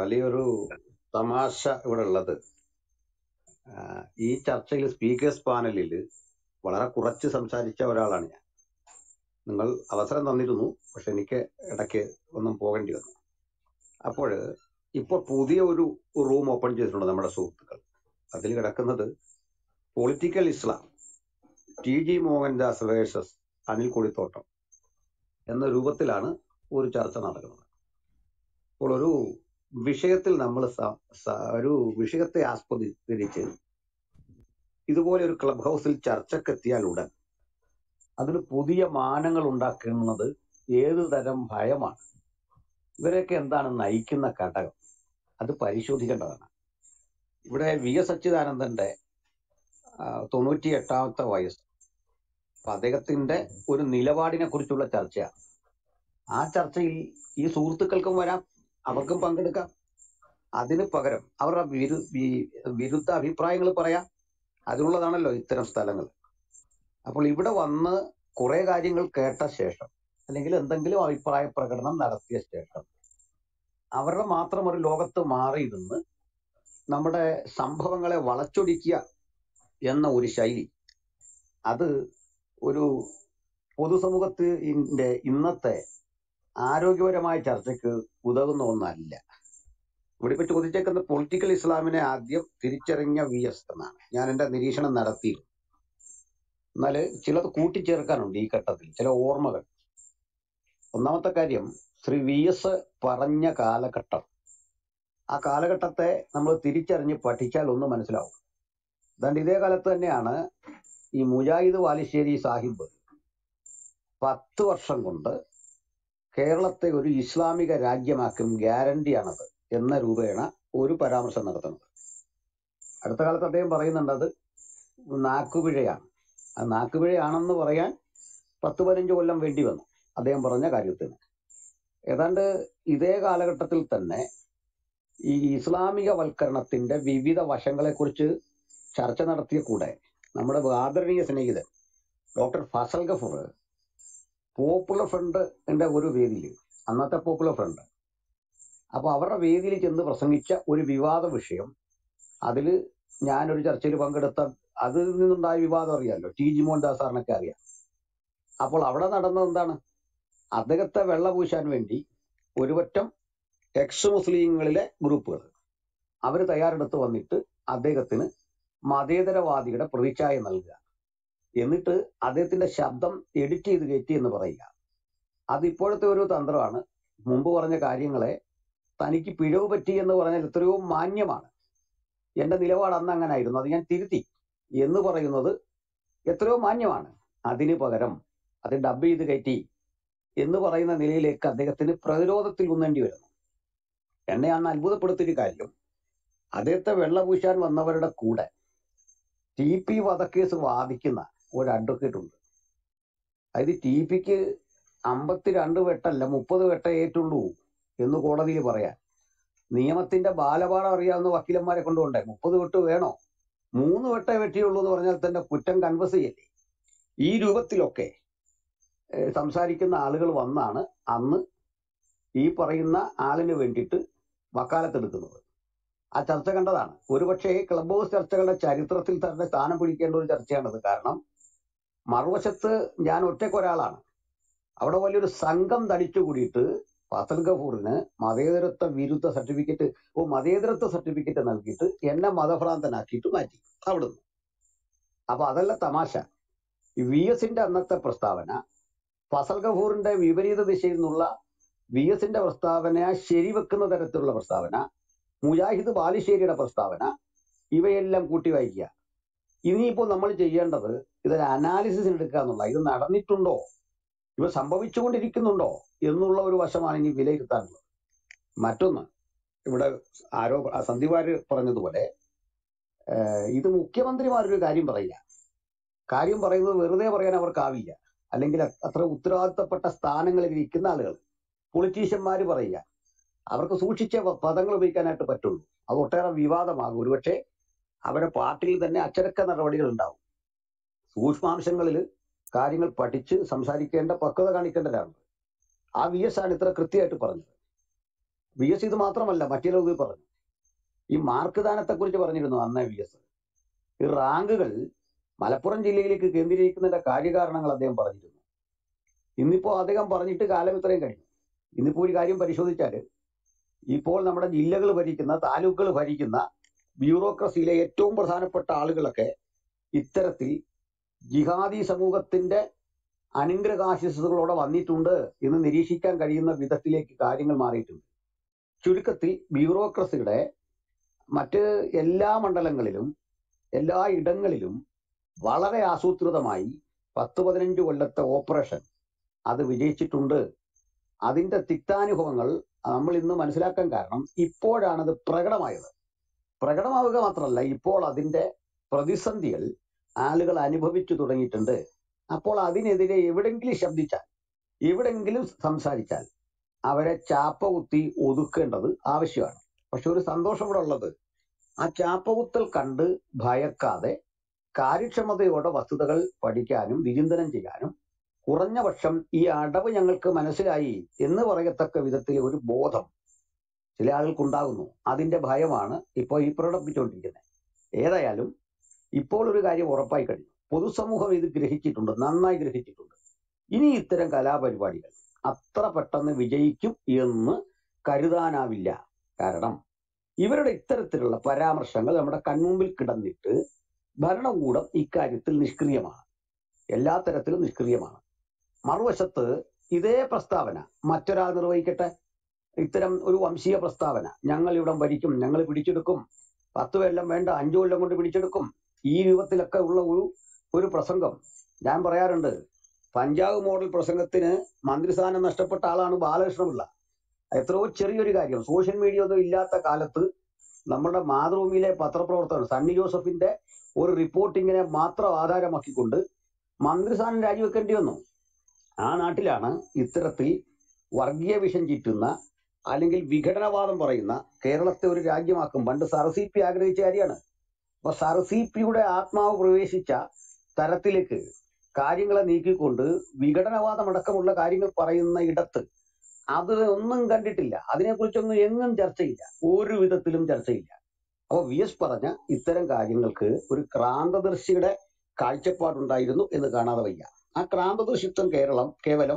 വലിയൊരു തമാശ ഇവിടെ ഉള്ളത് ആ, ഈ ചർച്ചയിൽ സ്പീക്കേഴ്സ് പാനലിൽ വളരെ കുറച്ച് സംസാരിച്ച ഒരാളാണ് ഞാൻ നിങ്ങൾ അവസരം തന്നിരുന്നു പക്ഷെ എനിക്ക് ഇടയ്ക്ക് ഒന്നും പോകേണ്ടി വന്നു അപ്പോൾ ഇപ്പോൾ പുതിയ ഒരു റൂം ഓപ്പൺ ചെയ്തിട്ടുണ്ട് നമ്മുടെ സുഹൃത്തുക്കൾ അതിൽ കിടക്കുന്നത് political Islam T G Mohandas versus Anil Kodithottam എന്ന രൂപത്തിലാണ് ഒരു ചർച്ച നടക്കുന്നത് അപ്പോൾ ഒരു വിഷയത്തിൽ നമ്മൾ സ- സ- ഒരു വിഷയത്തെ ആസ്പദിച്ച് ഇതുപോലെ ഒരു ക്ലബ് ഹൗസിൽ ചർച്ചക്കെത്തിയാൽ ഉടൻ അതിന് പുതിയ മാനങ്ങൾ ഉണ്ടാക്കുന്നത് ഏതു തരം ഭയമാണ് ഇവരെയൊക്കെ എന്താണ് നയിക്കുന്ന ഘടകം അത് പരിശോധിക്കേണ്ടതാണ് ഇവിടെ വി എസ് അച്യുതാനന്ദന്റെ ആ, തൊണ്ണൂറ്റി എട്ടാമത്തെ വയസ്സ് അപ്പൊ അദ്ദേഹത്തിന്റെ ഒരു നിലപാടിനെ കുറിച്ചുള്ള ചർച്ചയാണ് ആ ചർച്ചയിൽ ഈ സുഹൃത്തുക്കൾക്കും വരാം അവർക്കും പങ്കെടുക്കാം അതിന് പകരം അവരുടെ വിരു വി- വിരുദ്ധ അഭിപ്രായങ്ങൾ പറയാം അതിനുള്ളതാണല്ലോ ഇത്തരം സ്ഥലങ്ങൾ അപ്പോൾ ഇവിടെ വന്ന് കുറെ കാര്യങ്ങൾ കേട്ട ശേഷം അല്ലെങ്കിൽ എന്തെങ്കിലും അഭിപ്രായ പ്രകടനം നടത്തിയ ശേഷം അവരുടെ മാത്രം ഒരു ലോകത്ത് മാറിയിരുന്ന് നമ്മുടെ സംഭവങ്ങളെ വളച്ചൊടിക്കുക എന്ന ഒരു ശൈലി അത് ഒരു പൊതുസമൂഹത്തിന്റെ ഇന്നത്തെ ആരോഗ്യപരമായ ചർച്ചയ്ക്ക് ഉതകുന്ന ഒന്നല്ല ഇവിടെ ഇപ്പൊ ചോദിച്ചേക്കുന്ന പൊളിറ്റിക്കൽ ഇസ്ലാമിനെ ആദ്യം തിരിച്ചറിഞ്ഞ വി എസ് എന്നാണ് ഞാൻ എന്റെ നിരീക്ഷണം നടത്തി എന്നാല് ചിലത് കൂട്ടിച്ചേർക്കാനുണ്ട് ഈ ഘട്ടത്തിൽ ചില ഓർമ്മകൾ ഒന്നാമത്തെ കാര്യം ശ്രീ വി എസ് പറഞ്ഞ കാലഘട്ടം ആ കാലഘട്ടത്തെ നമ്മൾ തിരിച്ചറിഞ്ഞ് പഠിച്ചാൽ ഒന്ന് മനസ്സിലാവും അതുകൊണ്ട് ഇതേ കാലത്ത് തന്നെയാണ് ഈ മുജാഹിദ് വാലിശ്ശേരി സാഹിബ് പത്ത് വർഷം കൊണ്ട് കേരളത്തെ ഒരു ഇസ്ലാമിക രാജ്യമാക്കും ഗ്യാരണ്ടിയാണത് എന്ന രൂപേണ ഒരു പരാമർശം നടത്തുന്നത് അടുത്ത കാലത്ത് അദ്ദേഹം പറയുന്നുണ്ട് അത് നാക്കുപിഴയാണ് ആ നാക്കുപിഴയാണെന്ന് പറയാൻ പത്ത് പതിനഞ്ച് കൊല്ലം വേണ്ടി വന്നു അദ്ദേഹം പറഞ്ഞ കാര്യത്തിന് ഏതാണ്ട് ഇതേ കാലഘട്ടത്തിൽ തന്നെ ഈ ഇസ്ലാമിക വൽക്കരണത്തിന്റെ വിവിധ വശങ്ങളെക്കുറിച്ച് ചർച്ച നടത്തിയ കൂടെ നമ്മുടെ ആദരണീയ സ്നേഹിതൻ ഡോക്ടർ ഫസൽ ഗഫൂർ പോപ്പുലർ ഫ്രണ്ടിന്റെ ഒരു വേദിയിൽ അന്നത്തെ പോപ്പുലർ ഫ്രണ്ട് അപ്പൊ അവരുടെ വേദിയിൽ ചെന്ന് പ്രസംഗിച്ച ഒരു വിവാദ വിഷയം അതിൽ ഞാനൊരു ചർച്ചയിൽ പങ്കെടുത്ത അതിൽ നിന്നുണ്ടായ വിവാദം അറിയാമല്ലോ ടി ജി മോഹൻദാസ് സാറിനൊക്കെ അറിയാം അപ്പോൾ അവിടെ നടന്നത് എന്താണ് അദ്ദേഹത്തെ വെള്ള പൂശാൻ വേണ്ടി ഒരുപറ്റം എക്സ് മുസ്ലിങ്ങളിലെ ഗ്രൂപ്പുകൾ അവർ തയ്യാറെടുത്ത് വന്നിട്ട് അദ്ദേഹത്തിന് മതേതരവാദിയുടെ പ്രതിച്ഛായ നൽകുക എന്നിട്ട് അദ്ദേഹത്തിന്റെ ശബ്ദം എഡിറ്റ് ചെയ്ത് കയറ്റി എന്ന് പറയുക അത് ഇപ്പോഴത്തെ ഒരു തന്ത്രമാണ് മുമ്പ് പറഞ്ഞ കാര്യങ്ങളെ തനിക്ക് പിഴവ് പറ്റി എന്ന് പറഞ്ഞാൽ എത്രയോ മാന്യമാണ് എന്റെ നിലപാട് അന്ന് അങ്ങനെ ആയിരുന്നു അത് ഞാൻ തിരുത്തി എന്ന് പറയുന്നത് എത്രയോ മാന്യമാണ് അതിന് പകരം അത് ഡബ് ചെയ്ത് കയറ്റി എന്ന് പറയുന്ന നിലയിലേക്ക് അദ്ദേഹത്തിന് പ്രതിരോധത്തിൽ ഉന്നേണ്ടി വരുന്നു എന്നെ അന്ന് അത്ഭുതപ്പെടുത്തിയൊരു കാര്യം അദ്ദേഹത്തെ വെള്ളപൂശാൻ വന്നവരുടെ കൂടെ ടി പി വധക്കേസ് വാദിക്കുന്ന ഒരു അഡ്വക്കേറ്റ് ഉണ്ട് അതായത് ടി പിക്ക് അമ്പത്തിരണ്ട് വെട്ടല്ല മുപ്പത് വെട്ട ഏറ്റുള്ളൂ എന്ന് കോടതിയിൽ പറയാൻ നിയമത്തിന്റെ ബാലപാഠം അറിയാവുന്ന വക്കീലന്മാരെ കൊണ്ടുകൊണ്ടേ മുപ്പത് വെട്ട് വേണോ മൂന്ന് വെട്ടേ വെട്ടിയുള്ളൂ എന്ന് പറഞ്ഞാൽ തന്നെ കുറ്റം കൺവസ് ചെയ്യല്ലേ ഈ രൂപത്തിലൊക്കെ ഏഹ്, സംസാരിക്കുന്ന ആളുകൾ വന്നാണ് അന്ന് ഈ പറയുന്ന ആളിന് വേണ്ടിയിട്ട് വക്കാലത്തെടുക്കുന്നത് ആ ചർച്ച കണ്ടതാണ് ഒരുപക്ഷെ ക്ലബ് ഹൗസ് ചർച്ചകളുടെ ചരിത്രത്തിൽ തന്നെ സ്ഥാനം പിടിക്കേണ്ട ഒരു ചർച്ചയാണത് കാരണം മറുവശത്ത് ഞാൻ ഒറ്റയ്ക്കൊരാളാണ് അവിടെ വലിയൊരു സംഘം തടിച്ചു കൂടിയിട്ട് ഫസൽ ഗഫൂറിന് മതേതരത്വ വിരുദ്ധ സർട്ടിഫിക്കറ്റ് ഓ മതേതരത്വ സർട്ടിഫിക്കറ്റ് നൽകിയിട്ട് എന്നെ മതഭ്രാന്തനാക്കിയിട്ട് മാറ്റി അവിടുന്ന് അപ്പൊ അതല്ല തമാശ ഈ വി എസിന്റെ അന്നത്തെ പ്രസ്താവന ഫസൽ ഗഫൂറിന്റെ വിപരീത ദിശയിൽ നിന്നുള്ള വി എസിന്റെ പ്രസ്താവന ശരിവെക്കുന്ന തരത്തിലുള്ള പ്രസ്താവന മുജാഹിദ് ബാലുശ്ശേരിയുടെ പ്രസ്താവന ഇവയെല്ലാം കൂട്ടി വായിക്കുക ഇനിയിപ്പോൾ നമ്മൾ ചെയ്യേണ്ടത് ഇതൊരു അനാലിസിസ് എടുക്കുക എന്നുള്ള ഇത് നടന്നിട്ടുണ്ടോ ഇവ സംഭവിച്ചുകൊണ്ടിരിക്കുന്നുണ്ടോ എന്നുള്ള ഒരു വശമാണ് ഇനി വിലയിരുത്താനുള്ളത് മറ്റൊന്ന് ഇവിടെ ആരോ സന്ദീപാര് പറഞ്ഞതുപോലെ ഏഹ്, ഇത് മുഖ്യമന്ത്രിമാരൊരു കാര്യം പറയില്ല കാര്യം പറയുന്നത് വെറുതെ പറയാൻ അവർക്കാവില്ല അല്ലെങ്കിൽ അ- അത്ര ഉത്തരവാദിത്തപ്പെട്ട സ്ഥാനങ്ങളിൽ ഇരിക്കുന്ന ആളുകൾ പൊളിറ്റീഷ്യന്മാർ പറയുക അവർക്ക് സൂക്ഷിച്ച പ- പദങ്ങൾ ഉപയോഗിക്കാനായിട്ട് പറ്റുള്ളൂ അത് ഒട്ടേറെ വിവാദമാകും ഒരുപക്ഷെ അവരുടെ പാർട്ടിയിൽ തന്നെ അച്ചടക്ക നടപടികൾ ഉണ്ടാവും സൂക്ഷ്മാംശങ്ങളിൽ കാര്യങ്ങൾ പഠിച്ച് സംസാരിക്കേണ്ട പക്വത കാണിക്കേണ്ടതാണ് ആ വി എസ് ആണ് ഇത്ര കൃത്യമായിട്ട് പറഞ്ഞത് വി എസ് ഇത് മാത്രമല്ല മറ്റേ ഇത് പറഞ്ഞു ഈ മാർക്ക് ദാനത്തെ കുറിച്ച് പറഞ്ഞിരുന്നു അന്നേ വി എസ് ഈ റാങ്കുകൾ മലപ്പുറം ജില്ലയിലേക്ക് കേന്ദ്രീകരിക്കുന്നതിന്റെ കാര്യകാരണങ്ങൾ അദ്ദേഹം പറഞ്ഞിരുന്നു ഇന്നിപ്പോ അദ്ദേഹം പറഞ്ഞിട്ട് കാലം ഇത്രയും കഴിഞ്ഞു ഇന്നിപ്പോ ഒരു കാര്യം പരിശോധിച്ചാൽ ഇപ്പോൾ നമ്മുടെ ജില്ലകൾ ഭരിക്കുന്ന താലൂക്കുകൾ ഭരിക്കുന്ന ബ്യൂറോക്രസിയിലെ ഏറ്റവും പ്രധാനപ്പെട്ട ആളുകളൊക്കെ ഇത്തരത്തിൽ ജിഹാദി സമൂഹത്തിന്റെ അനുഗ്രഹാശിസുകളോടെ വന്നിട്ടുണ്ട് എന്ന് നിരീക്ഷിക്കാൻ കഴിയുന്ന വിധത്തിലേക്ക് കാര്യങ്ങൾ മാറിയിട്ടുണ്ട് ചുരുക്കത്തിൽ ബ്യൂറോക്രസിയുടെ മറ്റ് എല്ലാ മണ്ഡലങ്ങളിലും എല്ലാ ഇടങ്ങളിലും വളരെ ആസൂത്രിതമായി പത്ത് പതിനഞ്ച് കൊല്ലത്തെ ഓപ്പറേഷൻ അത് വിജയിച്ചിട്ടുണ്ട് അതിന്റെ തിക്താനുഭവങ്ങൾ നമ്മൾ ഇന്ന് മനസ്സിലാക്കാൻ കാരണം ഇപ്പോഴാണത് പ്രകടമായത് പ്രകടമാവുക മാത്രമല്ല ഇപ്പോൾ അതിന്റെ പ്രതിസന്ധികൾ ആളുകൾ അനുഭവിച്ചു തുടങ്ങിയിട്ടുണ്ട് അപ്പോൾ അതിനെതിരെ എവിടെങ്കിലും ശബ്ദിച്ചാൽ എവിടെങ്കിലും സംസാരിച്ചാൽ അവരെ ചാപ്പ കുത്തി ഒതുക്കേണ്ടത് ആവശ്യമാണ് പക്ഷെ ഒരു സന്തോഷം ഇവിടെ ഉള്ളത് ആ ചാപ്പകുത്തൽ കണ്ട് ഭയക്കാതെ കാര്യക്ഷമതയോടെ വസ്തുതകൾ പഠിക്കാനും വിചിന്തനം ചെയ്യാനും കുറഞ്ഞ പക്ഷം ഈ അടവ് ഞങ്ങൾക്ക് മനസ്സിലായി എന്ന് പറയത്തക്ക വിധത്തിൽ ഒരു ബോധം ചില ആളുകൾക്കുണ്ടാകുന്നു അതിന്റെ ഭയമാണ് ഇപ്പോൾ ഈ പ്രകടിപ്പിച്ചുകൊണ്ടിരിക്കുന്നത് ഏതായാലും ഇപ്പോൾ ഒരു കാര്യം ഉറപ്പായി കഴിഞ്ഞു പൊതുസമൂഹം ഇത് ഗ്രഹിച്ചിട്ടുണ്ട് നന്നായി ഗ്രഹിച്ചിട്ടുണ്ട് ഇനി ഇത്തരം കലാപരിപാടികൾ അത്ര പെട്ടെന്ന് വിജയിക്കും എന്ന് കരുതാനാവില്ല കാരണം ഇവരുടെ ഇത്തരത്തിലുള്ള പരാമർശങ്ങൾ നമ്മുടെ കൺമുമ്പിൽ കിടന്നിട്ട് ഭരണകൂടം ഇക്കാര്യത്തിൽ നിഷ്ക്രിയമാണ് എല്ലാ തരത്തിലും നിഷ്ക്രിയമാണ് മറുവശത്ത് ഇതേ പ്രസ്താവന മറ്റൊരാൾ നിർവഹിക്കട്ടെ ഇത്തരം ഒരു വംശീയ പ്രസ്താവന ഞങ്ങൾ ഇവിടം ഭരിക്കും ഞങ്ങൾ പിടിച്ചെടുക്കും പത്ത് കൊല്ലം വേണ്ട അഞ്ചു കൊല്ലം കൊണ്ട് പിടിച്ചെടുക്കും ഈ രൂപത്തിലൊക്കെ ഉള്ള ഒരു ഒരു പ്രസംഗം ഞാൻ പറയാറുണ്ട് പഞ്ചാബ് മോഡൽ പ്രസംഗത്തിന് മന്ത്രിസ്ഥാനം നഷ്ടപ്പെട്ട ആളാണ് ബാലകൃഷ്ണപിള്ള എത്രയോ ചെറിയൊരു കാര്യം സോഷ്യൽ മീഡിയ ഒന്നും ഇല്ലാത്ത കാലത്ത് നമ്മുടെ മാതൃഭൂമിയിലെ പത്രപ്രവർത്തകർ സണ്ണി ജോസഫിന്റെ ഒരു റിപ്പോർട്ടിങ്ങിനെ മാത്രം ആധാരമാക്കിക്കൊണ്ട് മന്ത്രിസ്ഥാനം രാജിവെക്കേണ്ടി വന്നു ആ നാട്ടിലാണ് ഇത്തരത്തിൽ വർഗീയ വിഷം ചീറ്റുന്ന അല്ലെങ്കിൽ വിഘടനവാദം പറയുന്ന കേരളത്തെ ഒരു രാജ്യമാക്കും പണ്ട് സർസീപ്പി ആഗ്രഹിച്ച കാര്യമാണ് അപ്പൊ സർസീപ്പിയുടെ ആത്മാവ് പ്രവേശിച്ച തരത്തിലേക്ക് കാര്യങ്ങളെ നീക്കിക്കൊണ്ട് വിഘടനവാദം അടക്കമുള്ള കാര്യങ്ങൾ പറയുന്ന ഇടത്ത് അത് ഒന്നും കണ്ടിട്ടില്ല അതിനെക്കുറിച്ചൊന്നും എങ്ങും ചർച്ചയില്ല ഒരു വിധത്തിലും ചർച്ചയില്ല അപ്പോൾ വി എസ് പറഞ്ഞ ഇത്തരം കാര്യങ്ങൾക്ക് ഒരു ക്രാന്തദർശിയുടെ കാഴ്ചപ്പാടുണ്ടായിരുന്നു എന്ന് കാണാതെ വയ്യ ആ ക്രാന്തദർശിത്വം കേരളം കേവലം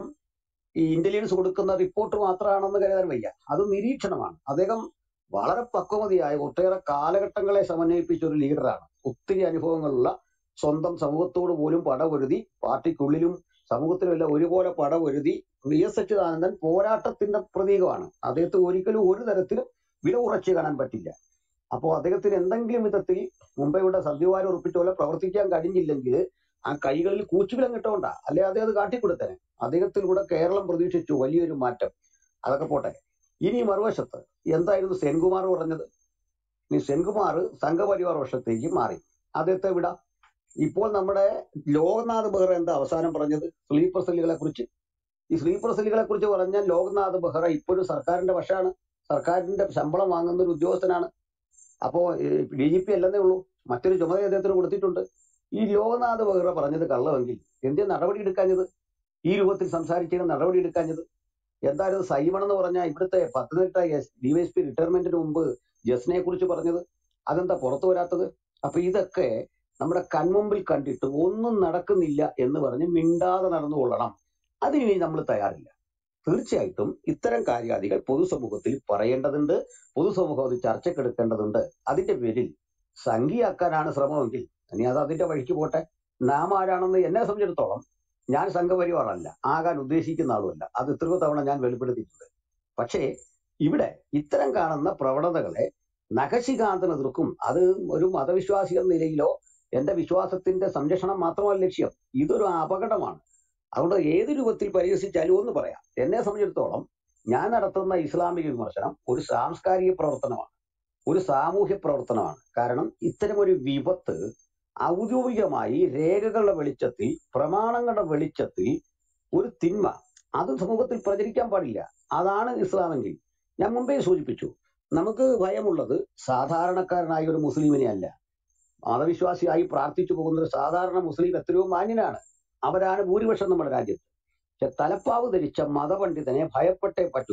ഈ ഇന്റലിജൻസ് കൊടുക്കുന്ന റിപ്പോർട്ട് മാത്രമാണെന്ന് കരുതാൻ വയ്യ അത് നിരീക്ഷണമാണ് അദ്ദേഹം വളരെ പക്വമതിയായ ഒട്ടേറെ കാലഘട്ടങ്ങളെ സമന്വയിപ്പിച്ച ഒരു ലീഡറാണ് ഒത്തിരി അനുഭവങ്ങളുള്ള സ്വന്തം സമൂഹത്തോട് പോലും പടപൊരുതി പാർട്ടിക്കുള്ളിലും സമൂഹത്തിലുമെല്ലാം ഒരുപോലെ പടപൊരുതി വി എസ് അച്യുതാനന്ദൻ പോരാട്ടത്തിന്റെ പ്രതീകമാണ് അദ്ദേഹത്തെ ഒരിക്കലും ഒരു തരത്തിലും വില കുറച്ച് കാണാൻ പറ്റില്ല അപ്പോൾ അദ്ദേഹത്തിന് എന്തെങ്കിലും വിധത്തിൽ മുമ്പ് ഇവിടെ സദ്യവാരം ഉറപ്പിച്ച പോലെ പ്രവർത്തിക്കാൻ കഴിഞ്ഞില്ലെങ്കിൽ ആ കൈകളിൽ കൂച്ചുവിലം കിട്ടോണ്ടാ അല്ലെ അദ്ദേഹം അത് കാട്ടിക്കൊടുത്തേനെ അദ്ദേഹത്തിലൂടെ കേരളം പ്രതീക്ഷിച്ചു വലിയൊരു മാറ്റം അതൊക്കെ പോട്ടെ ഇനി മറുവശത്ത് എന്തായിരുന്നു സെൻകുമാർ പറഞ്ഞത് ഇനി സെൻകുമാർ സംഘപരിവാർ വർഷത്തേക്ക് മാറി അദ്ദേഹത്തെ വിടാം ഇപ്പോൾ നമ്മുടെ ലോകനാഥ് ബെഹ്റ എന്താ അവസാനം പറഞ്ഞത് സ്ലീപ്പർ സെല്ലുകളെ കുറിച്ച് ഈ സ്ലീപ്പർ സെല്ലുകളെ കുറിച്ച് പറഞ്ഞാൽ ലോകനാഥ് ബെഹ്റ ഇപ്പോഴും സർക്കാരിന്റെ വശമാണ് സർക്കാരിന്റെ ശമ്പളം വാങ്ങുന്ന ഒരു ഉദ്യോഗസ്ഥനാണ് അപ്പോ ഡി ജി പി അല്ലെന്നേ ഉള്ളൂ മറ്റൊരു ചുമതല അദ്ദേഹത്തിന് കൊടുത്തിട്ടുണ്ട് ഈ ലോകനാഥ് ബെഹ്റ പറഞ്ഞത് കള്ളമെങ്കിൽ എന്തിനാ നടപടി എടുക്കാഞ്ഞത് ഈ രൂപത്തിൽ സംസാരിച്ചതിന് നടപടി എടുക്കാഞ്ഞത് എന്തായിരുന്നു സൈമൺ എന്ന് പറഞ്ഞാൽ ഇവിടുത്തെ പത്തനംതിട്ട ഡിവൈഎസ്പി റിട്ടയർമെന്റിന് മുമ്പ് ജസ്നയെ കുറിച്ച് പറഞ്ഞത് അതെന്താ പുറത്തു വരാത്തത് അപ്പൊ ഇതൊക്കെ നമ്മുടെ കൺമുമ്പിൽ കണ്ടിട്ട് ഒന്നും നടക്കുന്നില്ല എന്ന് പറഞ്ഞ് മിണ്ടാതെ നടന്നുകൊള്ളണം അതിനി നമ്മൾ തയ്യാറില്ല തീർച്ചയായിട്ടും ഇത്തരം കാര്യാദികൾ പൊതുസമൂഹത്തിൽ പറയേണ്ടതുണ്ട് പൊതുസമൂഹം അത് ചർച്ചക്കെടുക്കേണ്ടതുണ്ട് അതിന്റെ പേരിൽ സംഖ്യയാക്കാനാണ് ശ്രമമെങ്കിൽ ഇനി അത് അതിന്റെ വഴിക്ക് പോട്ടെ നാം ആരാണെന്ന് എന്നെ സംബന്ധിച്ചിടത്തോളം ഞാൻ സംഘപരിവാറല്ല ആകാൻ ഉദ്ദേശിക്കുന്ന ആളുമല്ല അത് എത്രയോ തവണ ഞാൻ വെളിപ്പെടുത്തിയിട്ടുണ്ട് പക്ഷേ ഇവിടെ ഇത്തരം കാണുന്ന പ്രവണതകളെ നഖശികാന്തം എതിർക്കും അത് ഒരു മതവിശ്വാസി എന്ന നിലയിലോ എന്റെ വിശ്വാസത്തിന്റെ സംരക്ഷണം മാത്രമല്ല ലക്ഷ്യം ഇതൊരു അപകടമാണ് അതുകൊണ്ട് ഏത് രൂപത്തിൽ പരിഹസിച്ചാലും ഒന്ന് പറയാം എന്നെ സംബന്ധിച്ചിടത്തോളം ഞാൻ നടത്തുന്ന ഇസ്ലാമിക വിമർശനം ഒരു സാംസ്കാരിക പ്രവർത്തനമാണ് ഒരു സാമൂഹ്യ പ്രവർത്തനമാണ് കാരണം ഇത്തരം ഒരു വിപത്ത് ഔദ്യോഗികമായി രേഖകളുടെ വെളിച്ചത്തിൽ പ്രമാണങ്ങളുടെ വെളിച്ചത്തിൽ ഒരു തിന്മ അത് സമൂഹത്തിൽ പ്രചരിക്കാൻ പാടില്ല അതാണ് ഇസ്ലാമെങ്കിൽ ഞാൻ മുമ്പേ സൂചിപ്പിച്ചു നമുക്ക് ഭയമുള്ളത് സാധാരണക്കാരനായ ഒരു മുസ്ലിമിനെ അല്ല മതവിശ്വാസിയായി പ്രാർത്ഥിച്ചു പോകുന്ന ഒരു സാധാരണ മുസ്ലിം എത്രയോ മാന്യനാണ് അവരാണ് ഭൂരിപക്ഷം നമ്മുടെ രാജ്യത്ത് പക്ഷെ തലപ്പാവ് ധരിച്ച മതപണ്ഡിതനെ ഭയപ്പെട്ടേ പറ്റൂ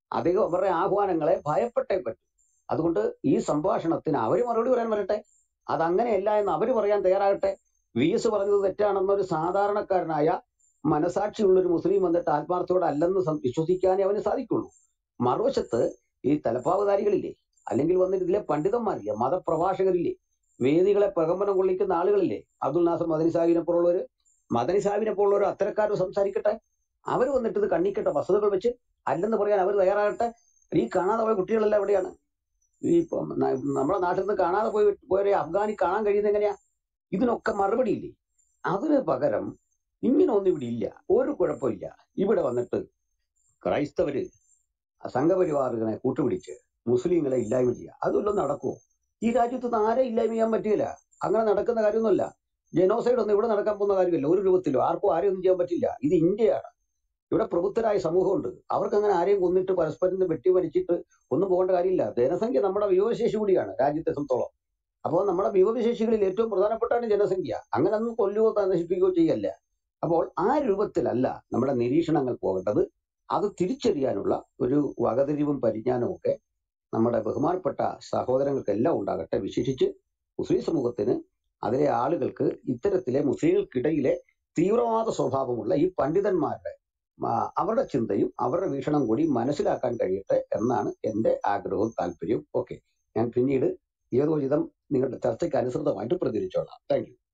അദ്ദേഹം അവരുടെ ആഹ്വാനങ്ങളെ ഭയപ്പെട്ടേ പറ്റും അതുകൊണ്ട് ഈ സംഭാഷണത്തിന് അവർ മറുപടി പറയാൻ വരട്ടെ അതങ്ങനെയല്ല എന്ന് അവർ പറയാൻ തയ്യാറാകട്ടെ വി എസ് പറഞ്ഞത് തെറ്റാണെന്നൊരു സാധാരണക്കാരനായ മനസാക്ഷിയുള്ള ഒരു മുസ്ലിം വന്നിട്ട് ആത്മാർത്ഥത്തോടെ അല്ലെന്ന് സം- വിശ്വസിക്കാനേ അവന് സാധിക്കുള്ളൂ മറുവശത്ത് ഈ തലപ്പാവുധാരികളില്ലേ അല്ലെങ്കിൽ വന്നിട്ട് ഇതിലെ പണ്ഡിതന്മാരില്ലേ മതപ്രഭാഷകരില്ലേ വേദികളെ പ്രകമ്പനം കൊള്ളിക്കുന്ന ആളുകളില്ലേ അബ്ദുൽ നാസർ മദനി സാഹിബിനെ പോലുള്ളവര് മദനി സാഹിബിനെ പോലുള്ളവർ അത്തരക്കാർ സംസാരിക്കട്ടെ അവർ വന്നിട്ട് ഇത് കണ്ണിക്കട്ടെ വസ്തുതകൾ വെച്ച് അല്ലെന്ന് പറയാൻ അവർ തയ്യാറാകട്ടെ ഈ കാണാതെ പോയ കുട്ടികളെല്ലാം എവിടെയാണ് ഈ ഇപ്പൊ ന- നമ്മുടെ നാട്ടിൽ നിന്ന് കാണാതെ പോയി പോയ അഫ്ഗാനി കാണാൻ കഴിയുന്നത് എങ്ങനെയാ ഇതിനൊക്കെ മറുപടി ഇല്ലേ അതിന് പകരം ഇങ്ങനെ ഒന്നും ഇവിടെ ഇല്ല ഒരു കുഴപ്പമില്ല ഇവിടെ വന്നിട്ട് ക്രൈസ്തവര് സംഘപരിവാറുകളെ കൂട്ടുപിടിച്ച് മുസ്ലിങ്ങളെ ഇല്ലായ്മ ചെയ്യുക അതൊന്നും നടക്കുമോ ഈ രാജ്യത്ത് നിന്ന് ആരെ ഇല്ലായ്മ ചെയ്യാൻ പറ്റില്ല അങ്ങനെ നടക്കുന്ന കാര്യമൊന്നുമല്ല ജനോസൈഡ് ഒന്നും ഇവിടെ നടക്കാൻ പോകുന്ന കാര്യമില്ല ഒരു രൂപത്തിലും ആർക്കും ആരെയും ഒന്നും ചെയ്യാൻ പറ്റില്ല ഇത് ഇന്ത്യയാണ് ഇവിടെ പ്രബുദ്ധരായ സമൂഹമുണ്ട് അവർക്ക് അങ്ങനെ ആരെയും കൊന്നിട്ട് പരസ്പരം വെട്ടി വലിച്ചിട്ട് ഒന്നും പോകേണ്ട കാര്യമില്ല ജനസംഖ്യ നമ്മുടെ വിഭവശേഷി കൂടിയാണ് രാജ്യത്തെ സംബന്ധിച്ചോളം അപ്പോൾ നമ്മുടെ വിഭവശേഷികളിൽ ഏറ്റവും പ്രധാനപ്പെട്ടാണ് ജനസംഖ്യ അങ്ങനെ ഒന്നും കൊല്ലുകയോ നശിപ്പിക്കുകയോ ചെയ്യല്ല അപ്പോൾ ആ രൂപത്തിലല്ല നമ്മുടെ നിരീക്ഷണങ്ങൾ പോകേണ്ടത് അത് തിരിച്ചറിയാനുള്ള ഒരു വകതിരിവും പരിജ്ഞാനവും ഒക്കെ നമ്മുടെ ബഹുമാനപ്പെട്ട സഹോദരങ്ങൾക്കെല്ലാം ഉണ്ടാകട്ടെ വിശേഷിച്ച് മുസ്ലിം സമൂഹത്തിന് അതിലെ ആളുകൾക്ക് ഇത്തരത്തിലെ മുസ്ലിങ്ങൾക്കിടയിലെ തീവ്രവാദ സ്വഭാവമുള്ള ഈ പണ്ഡിതന്മാരുടെ ആ, അവരുടെ ചിന്തയും അവരുടെ വീക്ഷണം കൂടി മനസ്സിലാക്കാൻ കഴിയട്ടെ എന്നാണ് എന്റെ ആഗ്രഹവും താല്പര്യവും ഓക്കെ ഞാൻ പിന്നീട് ഏതോചിതം നിങ്ങളുടെ ചർച്ചയ്ക്ക് അനുസൃതമായിട്ട് പ്രതികരിച്ചോളാം thank you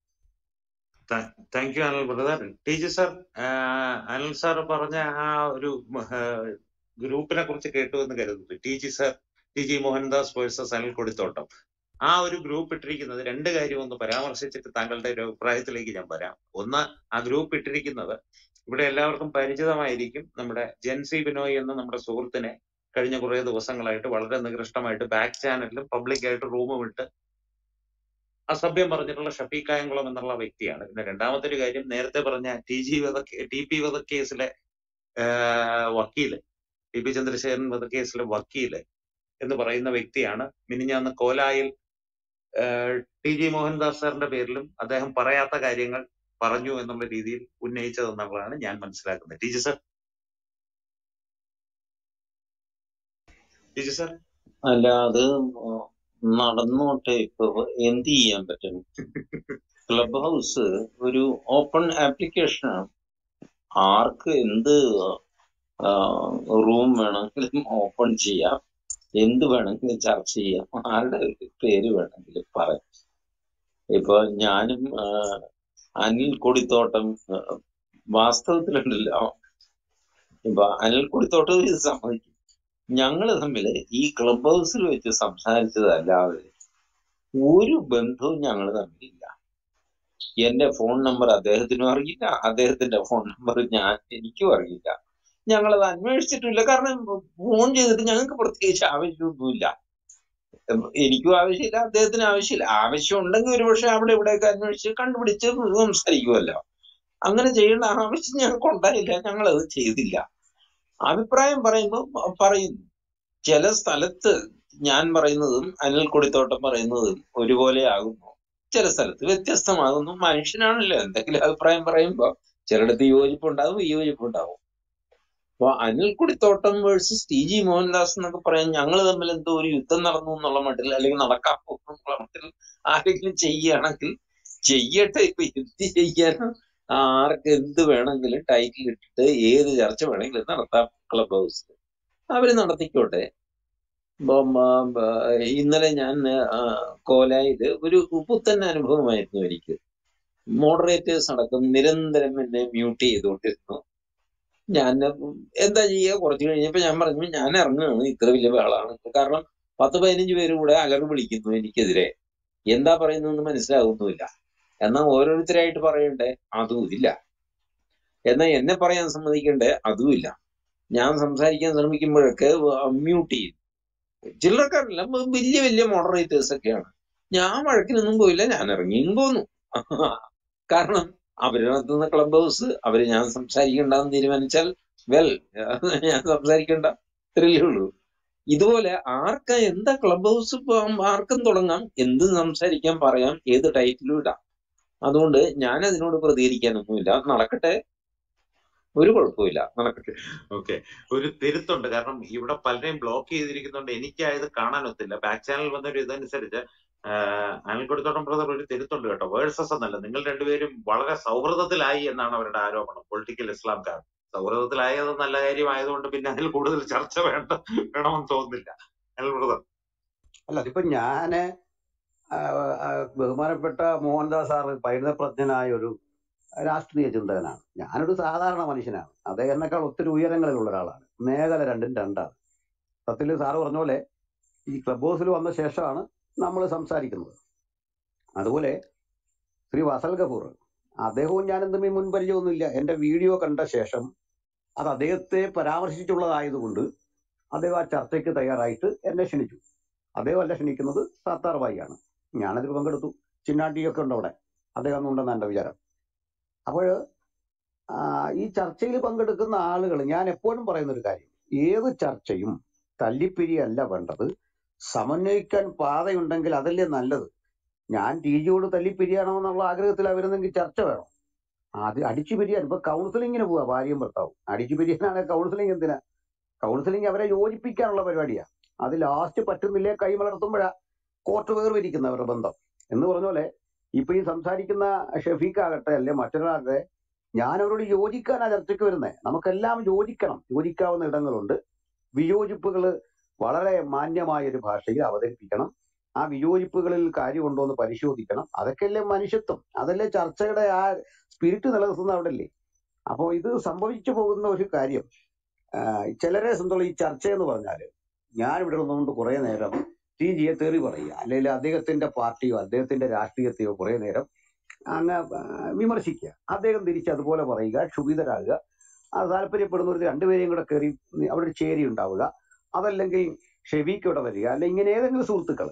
thank you Anil brother teacher sir Anil sir പറഞ്ഞ ആ ഒരു ഗ്രൂപ്പിനെ കുറിച്ച് കേട്ടു എന്ന് കരുതുന്നു T G sir T G Mohandas versus Anil Kodithottam ആ ഒരു ഗ്രൂപ്പ് ഇട്ടിരിക്കുന്നത് രണ്ട് കാര്യം ഒന്ന് പരാമർശിച്ചിട്ട് താങ്കളുടെ ഒരു അഭിപ്രായത്തിലേക്ക് ഞാൻ വരാം ഒന്ന് ആ ഗ്രൂപ്പ് ഇട്ടിരിക്കുന്നത് ഇവിടെ എല്ലാവർക്കും പരിചിതമായിരിക്കും നമ്മുടെ ജെൻസി ബിനോയ് എന്ന നമ്മുടെ സുഹൃത്തിനെ കഴിഞ്ഞ കുറെ ദിവസങ്ങളായിട്ട് വളരെ നികൃഷ്ടമായിട്ട് ബാക്ക് ചാനലിലും പബ്ലിക്കായിട്ട് റൂമും ഇട്ട് അസഭ്യം പറഞ്ഞിട്ടുള്ള ഷഫീഖ് കായംകുളം എന്നുള്ള വ്യക്തിയാണ് പിന്നെ രണ്ടാമത്തെ ഒരു കാര്യം നേരത്തെ പറഞ്ഞ ടി ജി വധ ടി പി വധക്കേസിലെ ആഹ് വക്കീല് ടി പി ചന്ദ്രശേഖരൻ വധക്കേസിലെ വക്കീല് എന്ന് പറയുന്ന വ്യക്തിയാണ് മിനിഞ്ഞാന്ന് കോലായിൽ ആഹ് ടി ജി മോഹൻദാസ് സാറിന്റെ പേരിലും അദ്ദേഹം പറയാത്ത കാര്യങ്ങൾ പറഞ്ഞു എന്നുള്ള രീതിയിൽ ഉന്നയിച്ചതെന്നുള്ളതാണ് ഞാൻ മനസ്സിലാക്കുന്നത് T G sir T G sir അല്ല അത് നടന്നോട്ടെ ഇപ്പൊ എന്ത് ചെയ്യാൻ പറ്റും ക്ലബ് ഹൗസ് ഒരു ഓപ്പൺ ആപ്ലിക്കേഷനാണ് ആർക്ക് എന്ത് റൂം വേണമെങ്കിലും ഓപ്പൺ ചെയ്യാം എന്ത് വേണമെങ്കിലും ചർച്ച ചെയ്യാം ആരുടെ പേര് വേണമെങ്കിലും പറയാം ഇപ്പൊ ഞാനും ആ, അനിൽ കൊടിത്തോട്ടം ആ, വാസ്തവത്തിലുണ്ടല്ലോ ഇപ്പൊ അനിൽ കൊടിത്തോട്ടം ഇത് സമ്മതിക്കും ഞങ്ങള് തമ്മിൽ ഈ ക്ലബ് ഹൗസിൽ വെച്ച് സംസാരിച്ചതല്ലാതെ ഒരു ബന്ധവും ഞങ്ങൾ തമ്മിലില്ല എന്റെ ഫോൺ നമ്പർ അദ്ദേഹത്തിനും അറിയില്ല അദ്ദേഹത്തിന്റെ ഫോൺ നമ്പർ ഞാൻ എനിക്കും അറിയില്ല ഞങ്ങളത് അന്വേഷിച്ചിട്ടില്ല കാരണം ഫോൺ ചെയ്തിട്ട് ഞങ്ങൾക്ക് പ്രത്യേകിച്ച് ആവശ്യമൊന്നുമില്ല ഉം, എനിക്കും ആവശ്യമില്ല അദ്ദേഹത്തിന് ആവശ്യമില്ല ആവശ്യം ഉണ്ടെങ്കിൽ ഒരുപക്ഷെ അവിടെ ഇവിടെയൊക്കെ അന്വേഷിച്ച് കണ്ടുപിടിച്ച് സംസാരിക്കുമല്ലോ അങ്ങനെ ചെയ്യേണ്ട ആവശ്യം ഞങ്ങൾക്ക് ഉണ്ടായില്ല ഞങ്ങളത് ചെയ്തില്ല അഭിപ്രായം പറയുമ്പോൾ പറയുന്നു ചില സ്ഥലത്ത് ഞാൻ പറയുന്നതും അനിൽ കൊടിത്തോട്ടം പറയുന്നതും ഒരുപോലെ ആകുന്നു ചില സ്ഥലത്ത് വ്യത്യസ്തമാകുന്നു മനുഷ്യനാണല്ലോ എന്തെങ്കിലും അഭിപ്രായം പറയുമ്പോ ചിലയിടത്ത് യോജിപ്പുണ്ടാവും വിയോജിപ്പുണ്ടാവും അപ്പൊ Anil Kudithottam versus T G Mohandas എന്നൊക്കെ പറയാൻ ഞങ്ങൾ തമ്മിൽ എന്തോ ഒരു യുദ്ധം നടന്നു എന്നുള്ള മട്ടിൽ അല്ലെങ്കിൽ നടക്കാൻ പോകുന്നു എന്നുള്ള മട്ടിൽ ആരെങ്കിലും ചെയ്യുകയാണെങ്കിൽ ചെയ്യട്ടെ ഇപ്പൊ എന്ത് ചെയ്യാനോ ആർക്ക് എന്ത് വേണമെങ്കിലും ടൈറ്റിൽ ഇട്ടിട്ട് ഏത് ചർച്ച വേണമെങ്കിലും നടത്താം ക്ലബ് ഹൗസിൽ അവര് നടത്തിക്കോട്ടെ ഇപ്പം ആ, ബ- ഇന്നലെ ഞാൻ ആ, കോലായില് ഒരു പുത്തൻ അനുഭവമായിരുന്നു എനിക്ക് മോഡറേറ്റേഴ്സ് അടക്കം നിരന്തരം എന്നെ മ്യൂട്ട് ചെയ്തുകൊണ്ടിരുന്നു ഞാൻ എന്താ ചെയ്യുക കുറച്ച് കഴിഞ്ഞപ്പോ ഞാൻ പറഞ്ഞു ഞാൻ ഇറങ്ങുകയാണ് ഇത്ര വലിയ ആളാണ് കാരണം പത്ത് പതിനഞ്ച് പേര് കൂടെ അലറി വിളിക്കുന്നു എനിക്കെതിരെ എന്താ പറയുന്നതെന്ന് മനസ്സിലാകുന്നുമില്ല എന്നാൽ ഓരോരുത്തരായിട്ട് പറയണ്ടേ അതും ഇല്ല എന്നാൽ എന്നെ പറയാൻ സമ്മതിക്കണ്ടേ അതുമില്ല ഞാൻ സംസാരിക്കാൻ ശ്രമിക്കുമ്പോഴൊക്കെ മ്യൂട്ട് ചെയ്യും ചില്ലറക്കാരല്ല വലിയ വലിയ മോഡറേറ്റേഴ്സ് ഒക്കെയാണ് ഞാൻ വഴക്കിനൊന്നും പോയില്ല ഞാൻ ഇറങ്ങിയും പോന്നു കാരണം അവര് നടത്തുന്ന ക്ലബ് ഹൗസ് അവര് ഞാൻ സംസാരിക്കണ്ടെന്ന് തീരുമാനിച്ചാൽ വെൽ ഞാൻ സംസാരിക്കണ്ട ഇത്രയല്ലേ ഉള്ളൂ ഇതുപോലെ ആർക്കാ എന്താ ക്ലബ് ഹൗസ് ആർക്കും തുടങ്ങാം എന്ത് സംസാരിക്കാൻ പറയാം ഏത് ടൈറ്റിലും ഇടാം അതുകൊണ്ട് ഞാൻ അതിനോട് പ്രതികരിക്കാനൊന്നുമില്ല നടക്കട്ടെ ഒരു കുഴപ്പമില്ല നടക്കട്ടെ ഓക്കെ ഒരു തിരുത്തുണ്ട് കാരണം ഇവിടെ പലരെയും ബ്ലോക്ക് ചെയ്തിരിക്കുന്നുണ്ട് എനിക്ക് ഇത് കാണാൻ ഒത്തില്ല ബാക്ക് ചാനൽ വന്നൊരു ഇതനുസരിച്ച് അനിൽക്കൊടുത്തോട്ടം ബ്രദർ ഒരു തിരുത്തുണ്ട് കേട്ടോ വേഴ്സസ് എന്നല്ല നിങ്ങൾ രണ്ടുപേരും വളരെ സൗഹൃദത്തിലായി എന്നാണ് അവരുടെ ആരോപണം പൊളിറ്റിക്കൽ ഇസ്ലാംകാർ സൗഹൃദത്തിലായത് നല്ല കാര്യമായതുകൊണ്ട് പിന്നെ അതിൽ കൂടുതൽ ചർച്ച വേണ്ട വേണമെന്ന് തോന്നുന്നില്ല അനിൽ ബ്രദർ അല്ല അതിപ്പോ ഞാന് ആ, ആ, ബഹുമാനപ്പെട്ട മോഹൻദാസ് സാറ് പരിണതപ്രജ്ഞനായ ഒരു രാഷ്ട്രീയ ചിന്തകനാണ് ഞാനൊരു സാധാരണ മനുഷ്യനാണ് അദ്ദേഹത്തിനേക്കാൾ ഒത്തിരി ഉയരങ്ങളിലുള്ള ഒരാളാണ് മേഖല രണ്ടും രണ്ടാണ് സത്യത്തിൽ സാറ് പറഞ്ഞ പോലെ ഈ ക്ലബ് ഹൗസിൽ വന്ന ശേഷമാണ് നമ്മൾ സംസാരിക്കുന്നത് അതുപോലെ ശ്രീ വസൽ കപൂർ അദ്ദേഹവും ഞാനും തമ്മിൽ മുൻപരിചയമൊന്നുമില്ല എന്റെ വീഡിയോ കണ്ട ശേഷം അത് അദ്ദേഹത്തെ പരാമർശിച്ചുള്ളതായതുകൊണ്ട് അദ്ദേഹം ആ ചർച്ചയ്ക്ക് തയ്യാറായിട്ട് എന്നെ ക്ഷണിച്ചു അദ്ദേഹമല്ല ക്ഷണിക്കുന്നത് സത്താർ ബായിയാണ് ഞാനതിൽ പങ്കെടുത്തു ചിന്നാട്ടിയൊക്കെ ഉണ്ട് അവിടെ അദ്ദേഹം ഒന്നും ഉണ്ടെന്ന് എന്റെ വിചാരം അപ്പോൾ ഈ ചർച്ചയിൽ പങ്കെടുക്കുന്ന ആളുകൾ ഞാൻ എപ്പോഴും പറയുന്ന ഒരു കാര്യം ഏത് ചർച്ചയും തല്ലിപ്പിരിയല്ല വേണ്ടത് സമന്വയിക്കാൻ പാതയുണ്ടെങ്കിൽ അതല്ലേ നല്ലത് ഞാൻ ടി ജിയോട് തല്ലിപ്പിരിയണമെന്നുള്ള ആഗ്രഹത്തിലാണ് വരുന്നെങ്കിൽ ചർച്ച വേണം അത് അടിച്ചു പിരിയാൻ ഇപ്പൊ കൗൺസിലിങ്ങിന് പോവാ ഭാര്യയും ഭർത്താവും അടിച്ചു പിരിയാനാണ് കൗൺസിലിംഗ് എന്തിനാ കൗൺസിലിംഗ് അവരെ യോജിപ്പിക്കാനുള്ള പരിപാടിയാ അത് ലാസ്റ്റ് പറ്റുന്നില്ലേ കൈ വളർത്തുമ്പോഴാ കോർട്ട് വേർതിരിക്കുന്ന അവരുടെ ബന്ധം എന്ന് പറഞ്ഞ പോലെ ഇപ്പൊ ഈ സംസാരിക്കുന്ന ഷെഫീഖ് ആകട്ടെ അല്ലെ മറ്റൊരാകട്ടെ ഞാൻ അവരോട് യോജിക്കാനാ ചർച്ചയ്ക്ക് വരുന്നത് നമുക്കെല്ലാം യോജിക്കണം യോജിക്കാവുന്ന ഇടങ്ങളുണ്ട് വിയോജിപ്പുകൾ വളരെ മാന്യമായ ഒരു ഭാഷയിൽ അവതരിപ്പിക്കണം ആ വിയോജിപ്പുകളിൽ കാര്യമുണ്ടോ എന്ന് പരിശോധിക്കണം അതൊക്കെയല്ലേ മനുഷ്യത്വം അതല്ലേ ചർച്ചയുടെ ആ സ്പിരിറ്റ് നിലനിർത്തുന്ന അവിടെ അല്ലേ അപ്പോൾ ഇത് സംഭവിച്ചു പോകുന്ന ഒരു കാര്യം ആഹ് ചിലരെ സംബന്ധിച്ചുള്ള ഈ ചർച്ച എന്ന് പറഞ്ഞാല് ഞാൻ ഇവിടെ നിന്നുകൊണ്ട് കുറെ നേരം ടി ജിയെ തെറി പറയുക അല്ലെങ്കിൽ അദ്ദേഹത്തിന്റെ പാർട്ടിയോ അദ്ദേഹത്തിന്റെ രാഷ്ട്രീയത്തെയോ കുറെ നേരം അങ്ങ് ആഹ് വിമർശിക്കുക അദ്ദേഹം തിരിച്ച് അതുപോലെ പറയുക ക്ഷുഭിതരാകുക അത് താല്പര്യപ്പെടുന്ന ഒരു രണ്ടുപേരെയും കൂടെ കയറി അവിടെ ഒരു ചേരി ഉണ്ടാവുക അതല്ലെങ്കിൽ ഷെബീക്ക് ഇവിടെ വരിക അല്ലെ ഇങ്ങനെ ഏതെങ്കിലും സുഹൃത്തുക്കൾ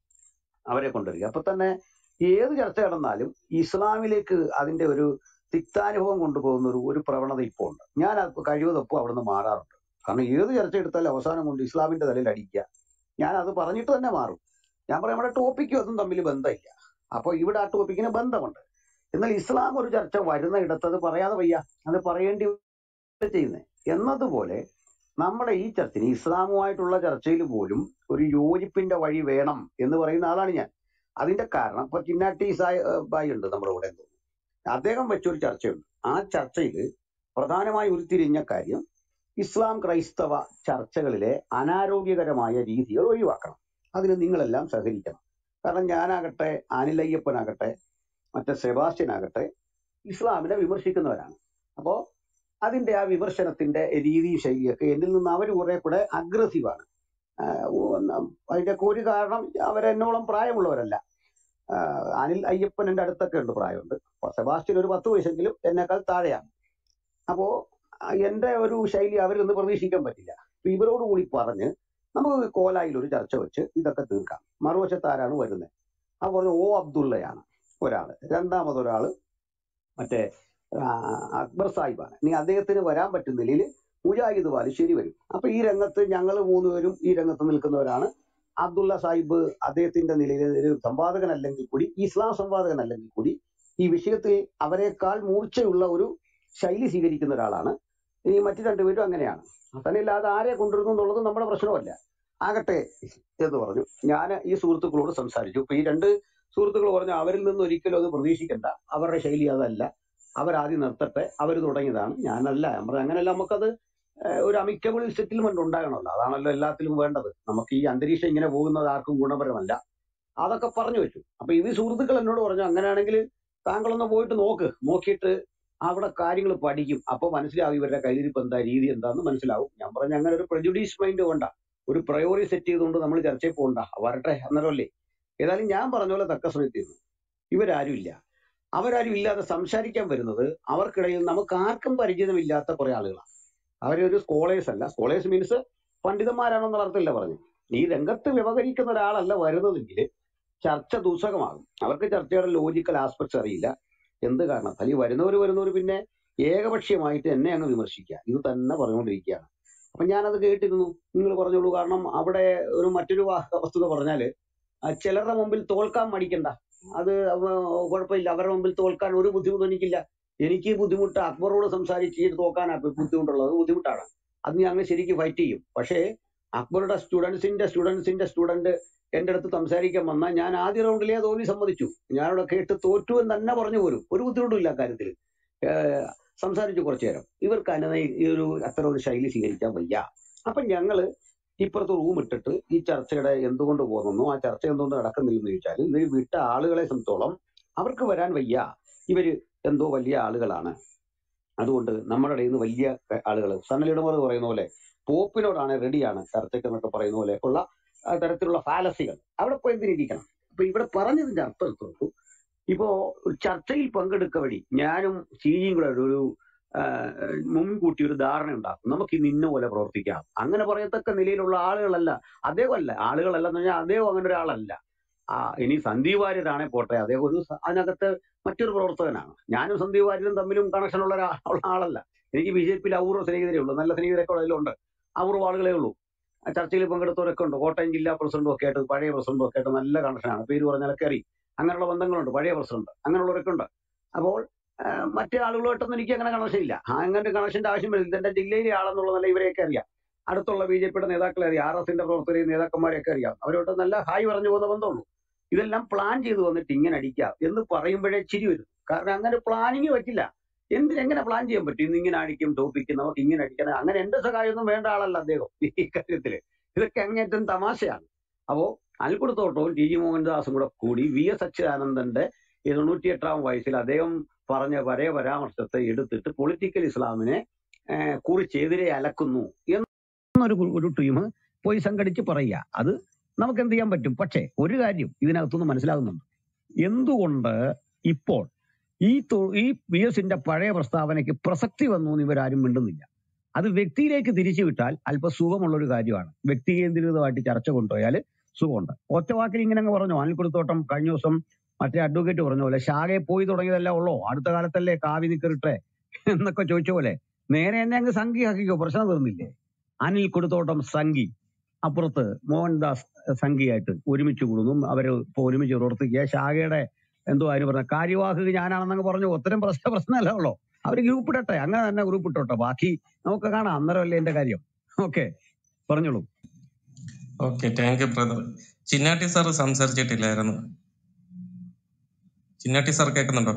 അവരെ കൊണ്ടുവരിക അപ്പൊ തന്നെ ഏത് ചർച്ച നടന്നാലും ഇസ്ലാമിലേക്ക് അതിന്റെ ഒരു തിക്താനുഭവം കൊണ്ടുപോകുന്ന ഒരു ഒരു പ്രവണത ഇപ്പോൾ ഉണ്ട് ഞാൻ അത് കഴിവതൊപ്പം അവിടെ നിന്ന് മാറാറുണ്ട് കാരണം ഏത് ചർച്ച എടുത്താലും അവസാനം കൊണ്ട് ഇസ്ലാമിന്റെ തലയിൽ അടിക്കുക ഞാൻ അത് പറഞ്ഞിട്ട് തന്നെ മാറും ഞാൻ പറയാം നമ്മുടെ ടോപ്പിക്കും അതും തമ്മിൽ ബന്ധമില്ല അപ്പൊ ഇവിടെ ആ ടോപ്പിക്കിന് ബന്ധമുണ്ട് എന്നാൽ ഇസ്ലാം ഒരു ചർച്ച വരുന്ന ഇടത്ത് അത് പറയാതെ വയ്യ അത് പറയേണ്ടി ചെയ്യുന്നത് എന്നതുപോലെ നമ്മുടെ ഈ ചർച്ചയിൽ ഇസ്ലാമുമായിട്ടുള്ള ചർച്ചയിൽ പോലും ഒരു യോജിപ്പിന്റെ വഴി വേണം എന്ന് പറയുന്ന ആളാണ് ഞാൻ അതിന്റെ കാരണം ഇപ്പൊ ചിന്നാട്ടി സായ് ഏഹ് ബായി ഉണ്ട് നമ്മുടെ കൂടെ എന്ന് തോന്നുന്നു അദ്ദേഹം വെച്ചൊരു ചർച്ചയുണ്ട് ആ ചർച്ചയിൽ പ്രധാനമായി ഉരുത്തിരിഞ്ഞ കാര്യം ഇസ്ലാം ക്രൈസ്തവ ചർച്ചകളിലെ അനാരോഗ്യകരമായ രീതികൾ ഒഴിവാക്കണം അതിന് നിങ്ങളെല്ലാം സഹകരിക്കണം കാരണം ഞാനാകട്ടെ അനിലയ്യപ്പനാകട്ടെ മറ്റേ സെബാസ്റ്റ്യൻ ആകട്ടെ ഇസ്ലാമിനെ വിമർശിക്കുന്നവരാണ് അപ്പോ അതിന്റെ ആ വിമർശനത്തിന്റെ രീതി ശൈലിയൊക്കെ എന്നിൽ നിന്ന് അവർ കുറെ കൂടെ അഗ്രസീവാണ് അതിന്റെ ഒരു കാരണം അവരെന്നോളം പ്രായമുള്ളവരല്ല ആഹ് അനിൽ അയ്യപ്പൻ എന്റെ അടുത്തൊക്കെ ഉണ്ട് പ്രായമുണ്ട് അപ്പൊ സെബാസ്റ്റ്യൻ ഒരു പത്ത് വയസ്സെങ്കിലും എന്നെക്കാൾ താഴെയാണ് അപ്പോ അഹ് എന്റെ ഒരു ശൈലി അവരൊന്നും പ്രതീക്ഷിക്കാൻ പറ്റില്ല അപ്പൊ ഇവരോട് കൂടി പറഞ്ഞ് നമുക്ക് കോലായിൽ ഒരു ചർച്ച വെച്ച് ഇതൊക്കെ തീർക്കാം മറുവശത്ത് ആരാണ് വരുന്നത് ആ പറഞ്ഞ ഓ അബ്ദുള്ളയാണ് ഒരാള് രണ്ടാമത് ഒരാള് മറ്റേ ആ, അക്ബർ സാഹിബാണ് ഇനി അദ്ദേഹത്തിന് വരാൻ പറ്റുന്നില്ലെങ്കിൽ മുജാഹിദ് ബാലുശ്ശേരി വരും അപ്പൊ ഈ രംഗത്ത് ഞങ്ങൾ മൂന്നുപേരും ഈ രംഗത്ത് നിൽക്കുന്നവരാണ് അബ്ദുള്ള സാഹിബ് അദ്ദേഹത്തിന്റെ നിലയിൽ ഒരു സംവാദകനല്ലെങ്കിൽ കൂടി ഇസ്ലാം സംവാദകനല്ലെങ്കിൽ കൂടി ഈ വിഷയത്തിൽ അവരെക്കാൾ മൂർച്ചയുള്ള ഒരു ശൈലി സ്വീകരിക്കുന്ന ഒരാളാണ് ഈ മറ്റു രണ്ടുപേരും അങ്ങനെയാണ് തന്നെയല്ലാതെ ആരെ കൊണ്ടുവരുന്നു എന്നുള്ളത് നമ്മുടെ പ്രശ്നമല്ല ആകട്ടെ എന്ന് പറഞ്ഞു ഞാൻ ഈ സുഹൃത്തുക്കളോട് സംസാരിച്ചു ഇപ്പൊ ഈ രണ്ട് സുഹൃത്തുക്കൾ പറഞ്ഞു അവരിൽ നിന്ന് ഒരിക്കലും അത് പ്രതീക്ഷിക്കണ്ട അവരുടെ ശൈലി അതല്ല അവരാദ്യം നിർത്തട്ടെ അവർ തുടങ്ങിയതാണ് ഞാനല്ല ഞാൻ പറഞ്ഞു അങ്ങനെയല്ല നമുക്കത് ഏഹ് ഒരു അമിക്കബിൾ സെറ്റിൽമെന്റ് ഉണ്ടാകണമല്ലോ അതാണല്ലോ എല്ലാത്തിലും വേണ്ടത് നമുക്ക് ഈ അന്തരീക്ഷം ഇങ്ങനെ പോകുന്നത് ആർക്കും ഗുണപരമല്ല അതൊക്കെ പറഞ്ഞു വെച്ചു അപ്പൊ ഇത് സുഹൃത്തുക്കൾ എന്നോട് പറഞ്ഞു അങ്ങനെയാണെങ്കിൽ താങ്കളൊന്ന് പോയിട്ട് നോക്ക് നോക്കിയിട്ട് അവിടെ കാര്യങ്ങൾ പഠിക്കും അപ്പൊ മനസ്സിലാവും ഇവരുടെ കയ്യിരിപ്പ് എന്താ രീതി എന്താന്ന് മനസ്സിലാവും ഞാൻ പറഞ്ഞു അങ്ങനെ ഒരു പ്രജുഡീസ് മൈൻഡ് വേണ്ട ഒരു പ്രയോറി സെറ്റ് ചെയ്തുകൊണ്ട് നമ്മൾ ചർച്ചയിൽ പോകണ്ട വരട്ടെ അന്നേരമല്ലേ ഏതായാലും ഞാൻ പറഞ്ഞ പോലെ തക്ക സമയത്തിരുന്നു ഇവരാരും ഇല്ല അവരാരും ഇല്ലാതെ സംസാരിക്കാൻ വരുന്നത് അവർക്കിടയിൽ നമുക്ക് ആർക്കും പരിചിതമില്ലാത്ത കുറെ ആളുകളാണ് അവരൊരു സ്കോളേഴ്സ് അല്ല സ്കോളേഴ്സ് മീൻസ് പണ്ഡിതന്മാരാണെന്നുള്ള അർത്ഥമില്ല പറഞ്ഞു ഈ രംഗത്ത് വ്യവഹരിക്കുന്ന ഒരാളല്ല വരുന്നതെങ്കിൽ ചർച്ച ദൂഷകമാകും അവർക്ക് ചർച്ചയുടെ ലോജിക്കൽ ആസ്പെക്ട്സ് അറിയില്ല എന്ത് കാരണത്താൽ ഈ വരുന്നവർ വരുന്നവർ പിന്നെ ഏകപക്ഷീയമായിട്ട് എന്നെ അങ്ങ് വിമർശിക്കുക ഇത് തന്നെ പറഞ്ഞുകൊണ്ടിരിക്കുകയാണ് അപ്പൊ ഞാനത് കേട്ടിരുന്നു നിങ്ങൾ പറഞ്ഞോളൂ കാരണം അവിടെ ഒരു മറ്റൊരു വാ- വസ്തുത പറഞ്ഞാല് ആ ചിലരുടെ മുമ്പിൽ തോൽക്കാൻ മടിക്കണ്ട അത് അവ- കുഴപ്പമില്ല അവരുടെ മുമ്പിൽ തോൽക്കാൻ ഒരു ബുദ്ധിമുട്ടും എനിക്കില്ല എനിക്ക് ബുദ്ധിമുട്ട് അക്ബറോട് സംസാരിച്ച് ഇത് നോക്കാനാ ഇപ്പൊ ബുദ്ധിമുട്ടുള്ളത് അത് ബുദ്ധിമുട്ടാണ് അത് ഞങ്ങൾ ശരിക്കും ഫൈറ്റ് ചെയ്യും പക്ഷേ അക്ബറുടെ സ്റ്റുഡൻസിന്റെ സ്റ്റുഡൻസിന്റെ സ്റ്റുഡന്റ് എന്റെ അടുത്ത് സംസാരിക്കാൻ വന്നാൽ ഞാൻ ആദ്യ റൗണ്ടിലേ തോൽവി സമ്മതിച്ചു ഞാനവിടെ കേട്ട് തോറ്റു എന്ന് തന്നെ പറഞ്ഞു പോരും ഒരു ബുദ്ധിമുട്ടും ഇല്ല കാര്യത്തിൽ സംസാരിച്ചു കുറച്ചു നേരം ഇവർക്ക് അതിനെ ഈ ഒരു അത്ര ഒരു ശൈലി സ്വീകരിക്കാൻ വയ്യ അപ്പൊ ഞങ്ങള് ഇപ്പുറത്ത് റൂം ഇട്ടിട്ട് ഈ ചർച്ചയുടെ എന്തുകൊണ്ട് പോകുന്നു ആ ചർച്ച എന്തുകൊണ്ട് നടക്കുന്നില്ലെന്ന് ചോദിച്ചാൽ ഇവർ വിട്ട ആളുകളെ സംബന്ധിച്ചോളം അവർക്ക് വരാൻ വയ്യ ഇവര് എന്തോ വലിയ ആളുകളാണ് അതുകൊണ്ട് നമ്മുടെ ഇടയിൽ നിന്ന് വലിയ ആളുകൾ സണ്ണലിടമർ പറയുന്ന പോലെ പോപ്പിനോടാണ് റെഡിയാണ് ചർച്ചയ്ക്ക് എന്നൊക്കെ പറയുന്ന പോലെ ഉള്ള ആ തരത്തിലുള്ള ഫാലസികൾ അവിടെ പോയി എന്തിനിരിക്കണം അപ്പൊ ഇവിടെ പറഞ്ഞതിന്റെ അർത്ഥം എടുത്തു നോക്കൂ ഇപ്പോ ഒരു ചർച്ചയിൽ പങ്കെടുക്ക വഴി ഞാനും സിജിയും കൂടെ ഒരു ആ, മുൻകൂട്ടി ഒരു ധാരണ ഉണ്ടാക്കും നമുക്ക് ഇന്ന് ഇന്ന പോലെ പ്രവർത്തിക്കാം അങ്ങനെ പറയത്തക്ക നിലയിലുള്ള ആളുകളല്ല അദ്ദേഹമല്ല ആളുകളല്ലെന്ന് പറഞ്ഞാൽ അദ്ദേഹം അങ്ങനെ ഒരാളല്ല ആ ഇനി സന്ദീപ് വാര്യരാണെ പോട്ടെ അദ്ദേഹം ഒരു സ- അതിനകത്ത് മറ്റൊരു പ്രവർത്തകനാണ് ഞാനും സന്ദീപ് വാര്യരും തമ്മിലും കണക്ഷൻ ഉള്ള ഒരാ- ഉള്ള ആളല്ല എനിക്ക് ബി ജെ പിയിൽ അപൂർവ സ്നേഹിതരേ ഉള്ളൂ നല്ല സ്നേഹിതരൊക്കെ അതിലുണ്ട് അപൂർവ ആളുകളേ ഉള്ളൂ ആ ചർച്ചയിൽ പങ്കെടുത്തവരൊക്കെ ഉണ്ട് കോട്ടയം ജില്ലാ പ്രസിഡന്റും ഒക്കെ ആയിട്ട് പഴയ പ്രസിഡന്റും ഒക്കെ ആയിട്ട് നല്ല കണക്ഷനാണ് പേര് പറഞ്ഞാലൊക്കെ അറിയും അങ്ങനെയുള്ള ബന്ധങ്ങളുണ്ട് പഴയ പ്രസിഡന്റ് അങ്ങനെയുള്ളവരൊക്കെ ഉണ്ട് അപ്പോൾ ആ, മറ്റേ ആളുകളുമായിട്ടൊന്നും എനിക്ക് അങ്ങനെ കണക്ഷൻ ഇല്ല ആ, അങ്ങനെ കണക്ഷന്റെ ആവശ്യം വരില്ല ഇതെന്റെ ജില്ലയിലെ ആളെന്നുള്ള നല്ല ഇവരെയൊക്കെ അറിയാം അടുത്തുള്ള ബി ജെ പിയുടെ നേതാക്കളെ അറിയാം ആർ എസിന്റെ പ്രവർത്തകരെയും നേതാക്കന്മാരെയൊക്കെ അറിയാം അവരോട്ട് നല്ല ഹായ് പറഞ്ഞു പോകുന്ന ബന്ധമുള്ളൂ ഇതെല്ലാം പ്ലാൻ ചെയ്ത് വന്നിട്ട് ഇങ്ങനെ അടിക്കാം എന്ന് പറയുമ്പോഴേ ചിരി വരും കാരണം അങ്ങനെ പ്ലാനിങ് പറ്റില്ല എന്തിന് എങ്ങനെ പ്ലാൻ ചെയ്യാൻ പറ്റും ഇന്ന് ഇങ്ങനെ അടിക്കും ടോപ്പിക്ക് നമുക്ക് ഇങ്ങനെ അടിക്കണം അങ്ങനെ എന്റെ സഹായമൊന്നും വേണ്ട ആളല്ല അദ്ദേഹം ഈ കാര്യത്തില് ഇതൊക്കെ അങ്ങേറ്റം തമാശയാണ് അപ്പോ അൽക്കുടത്തോട്ടവും ടി ജി മോഹൻദാസും കൂടെ കൂടി വി എസ് അച്യുതാനന്ദന്റെ തൊണ്ണൂറ്റിയെട്ടാം വയസ്സിൽ അദ്ദേഹം പറഞ്ഞ പരേ പരാമർശത്തെ എടുത്തിട്ട് പൊളിറ്റിക്കൽ ഇസ്ലാമിനെ ഏഹ്, കുറിച്ച് എതിരെ അലക്കുന്നു എന്നൊരു ഗു- ഒരു ടീം പോയി സംഘടിച്ച് പറയുക അത് നമുക്ക് എന്ത് ചെയ്യാൻ പറ്റും പക്ഷേ ഒരു കാര്യം ഇതിനകത്തുനിന്ന് മനസ്സിലാകുന്നുണ്ട് എന്തുകൊണ്ട് ഇപ്പോൾ ഈ തൊ- ഈ പി എസിന്റെ പഴയ പ്രസ്താവനയ്ക്ക് പ്രസക്തി വന്നു എന്ന് ഇവരാരും മിണ്ടുന്നില്ല അത് വ്യക്തിയിലേക്ക് തിരിച്ചു വിട്ടാൽ അല്പ സുഖമുള്ള ഒരു കാര്യമാണ് വ്യക്തി കേന്ദ്രീകൃതമായിട്ട് ചർച്ച കൊണ്ടുപോയാൽ സുഖമുണ്ട് ഒറ്റ വാക്കിൽ ഇങ്ങനെ അങ്ങ് പറഞ്ഞു അനിൽക്കുടത്തോട്ടം കഴിഞ്ഞ ദിവസം മറ്റേ അഡ്വക്കേറ്റ് പറഞ്ഞ പോലെ ശാഖയെ പോയി തുടങ്ങിയതല്ല ഉള്ളോ അടുത്ത കാലത്തല്ലേ കാവി നിക്കറിട്ടെ എന്നൊക്കെ ചോദിച്ച പോലെ നേരെ എന്നെ അങ്ങ് സംഖ്യയാക്കിക്കോ പ്രശ്നം തീർന്നില്ലേ അനിൽ കൊടുത്തോട്ടം സംഘി അപ്പുറത്ത് മോഹൻദാസ് സംഘിയായിട്ട് ഒരുമിച്ച് കൂടുന്നു അവര് ഇപ്പൊ ഒരുമിച്ച് പ്രവർത്തിക്കുക ശാഖയുടെ എന്തോ അതിന് പറഞ്ഞ കാര്യവാഹക ഞാനാണെന്നങ്ങ് പറഞ്ഞു ഉത്തരം പ്രശ്ന പ്രശ്നമല്ല ഉള്ളോ അവര് ഗ്രൂപ്പ് ഇടട്ടെ അങ്ങനെ തന്നെ ഗ്രൂപ്പ് ഇട്ടോട്ടെ ബാക്കി നമുക്ക് കാണാം അന്നേരമല്ലേ എന്റെ കാര്യം ഓക്കെ പറഞ്ഞോളൂ okay thank you brother Chinnatti sir സംസാരിച്ചിട്ടില്ലായിരുന്നു ചിന്നാട്ടി സാർ കേൾക്കുന്നുണ്ടോ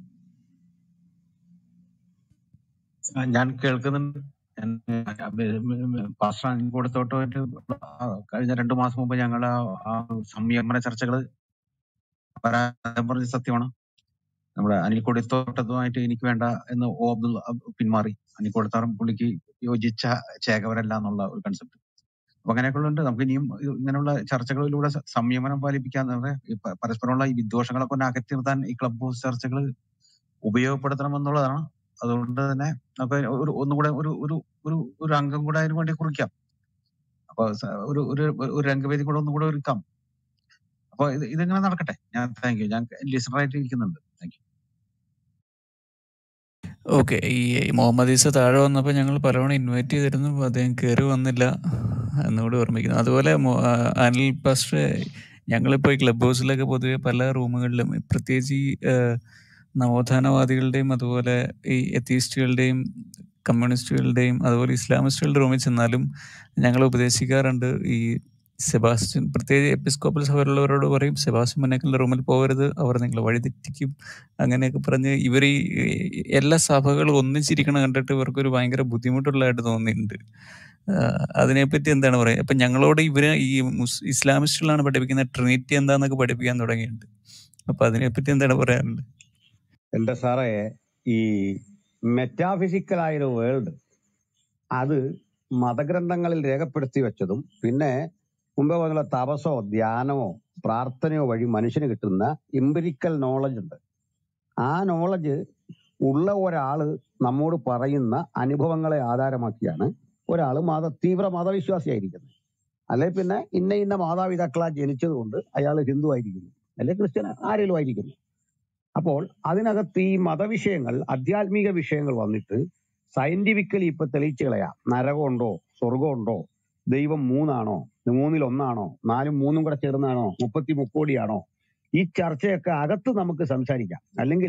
ആ, ഞാൻ കേൾക്കുന്നുണ്ട് ഞാൻ പാസ്റ്റർ അനിൽക്കൂടത്തോട്ടമായിട്ട് കഴിഞ്ഞ രണ്ടു മാസം മുമ്പ് ഞങ്ങൾ ആ സംയമന ചർച്ചകൾ പരാജയം പറഞ്ഞ സത്യമാണ് നമ്മുടെ അനിൽക്കൂടത്തോട്ടത്തുമായിട്ട് എനിക്ക് വേണ്ട എന്ന് ഒ അബ്ദുൾ അബ് പിന്മാറി അനിൽക്കൂടത്താറും പുള്ളിക്ക് യോജിച്ച ചേകവരല്ല എന്നുള്ള ഒരു കൺസെപ്റ്റ് അപ്പൊ അങ്ങനെയൊക്കെയുണ്ട് നമുക്ക് ഇനിയും ഇത് ഇങ്ങനെയുള്ള ചർച്ചകളിലൂടെ സ- സംയമനം പാലിപ്പിക്കാൻ നമ്മുടെ ഈ പ- പരസ്പരമുള്ള ഈ വിദ്വേഷങ്ങളൊക്കെ ഒന്ന് അകറ്റി നിർത്താൻ ഈ ക്ലബ് ഹൗസ് ചർച്ചകൾ ഉപയോഗപ്പെടുത്തണം എന്നുള്ളതാണ് അതുകൊണ്ട് തന്നെ നമുക്ക് ഒരു ഒന്നുകൂടെ ഒരു ഒരു ഒരു ഒരു അംഗം കൂടെ അതിനു വേണ്ടി കുറിക്കാം അപ്പൊ സ- ഒരു ഒരു ഒരു രംഗവേദി കൂടെ ഒന്നും കൂടെ ഒരുക്കാം അപ്പൊ ഇത് ഇതിങ്ങനെ നടക്കട്ടെ ഞാൻ താങ്ക് യു ഞാൻ ലിസണറായിട്ട് ഇരിക്കുന്നുണ്ട് താങ്ക് യു ഓക്കെ ഈ മുഹമ്മദ് ഈസ താഴെ വന്നപ്പോൾ ഞങ്ങൾ പലവണ ഇൻവൈറ്റ് ചെയ്തിരുന്നു അപ്പോൾ അദ്ദേഹം കയറി വന്നില്ല എന്നുകൂടി ഓർമ്മിക്കുന്നു അതുപോലെ മു- ആ, അനിൽ പാസ്റ്റർ ഞങ്ങളിപ്പോൾ ഈ ക്ലബ് ഹൗസിലൊക്കെ പൊതുവെ പല റൂമുകളിലും പ്രത്യേകിച്ച് ഈ ആ, നവോത്ഥാനവാദികളുടെയും അതുപോലെ ഈ എത്തീസ്റ്റുകളുടെയും കമ്മ്യൂണിസ്റ്റുകളുടെയും അതുപോലെ ഇസ്ലാമിസ്റ്റുകളുടെ റൂമിൽ ചെന്നാലും ഞങ്ങൾ ഉപദേശിക്കാറുണ്ട് ഈ സെബാസ്റ്റ്യൻ പ്രത്യേകിച്ച് എപ്പിസ്കോപ്പൽ സഭയിലുള്ളവരോട് പറയും സെബാസ്റ്റ്യൻ മുന്നേക്കലിന്റെ റൂമിൽ പോകരുത് അവർ നിങ്ങളെ വഴിതെറ്റിക്കും അങ്ങനെയൊക്കെ പറഞ്ഞ് ഇവർ ഈ എല്ലാ സഭകളും ഒന്നിച്ചിരിക്കണ കണ്ടിട്ട് ഇവർക്കൊരു ഭയങ്കര ബുദ്ധിമുട്ടുള്ളതായിട്ട് തോന്നിയിട്ടുണ്ട് ആഹ് അതിനെപ്പറ്റി എന്താണ് പറയുക ഇപ്പൊ ഞങ്ങളോട് ഇവര് ഈ മുസ് ഇസ്ലാമിസ്റ്റുകളാണ് പഠിപ്പിക്കുന്ന ട്രിനിറ്റി എന്താന്നൊക്കെ പഠിപ്പിക്കാൻ തുടങ്ങിയിട്ടുണ്ട് അപ്പൊ അതിനെപ്പറ്റി എന്താണ് പറയാനുള്ളത് എന്റെ സാറേ ഈ മെറ്റാഫിസിക്കലായൊരു വേൾഡ് അത് മതഗ്രന്ഥങ്ങളിൽ രേഖപ്പെടുത്തി വെച്ചതും പിന്നെ മുമ്പേ പറഞ്ഞ തപസോ ധ്യാനമോ പ്രാർത്ഥനയോ വഴി മനുഷ്യന് കിട്ടുന്ന എംപിരിക്കൽ നോളജ് ഉണ്ട് ആ നോളജ് ഉള്ള ഒരാള് നമ്മോട് പറയുന്ന അനുഭവങ്ങളെ ആധാരമാക്കിയാണ് ഒരാൾ മത തീവ്ര മതവിശ്വാസിയായിരിക്കുന്നത് അല്ലെ പിന്നെ ഇന്ന ഇന്ന മാതാപിതാക്കളാ ജനിച്ചത് കൊണ്ട് അയാൾ ഹിന്ദു ആയിരിക്കുന്നു അല്ലെ ക്രിസ്ത്യൻ ആരെങ്കിലും ആയിരിക്കുന്നു അപ്പോൾ അതിനകത്ത് ഈ മതവിഷയങ്ങൾ ആധ്യാത്മിക വിഷയങ്ങൾ വന്നിട്ട് സയന്റിഫിക്കലി ഇപ്പൊ തെളിയിച്ചു കളയാം നരകമുണ്ടോ സ്വർഗമുണ്ടോ ദൈവം മൂന്നാണോ മൂന്നിൽ ഒന്നാണോ നാലും മൂന്നും കൂടെ ചേർന്നാണോ മുപ്പത്തി മുക്കോടിയാണോ ഈ ചർച്ചയൊക്കെ അകത്ത് നമുക്ക് സംസാരിക്കാം അല്ലെങ്കിൽ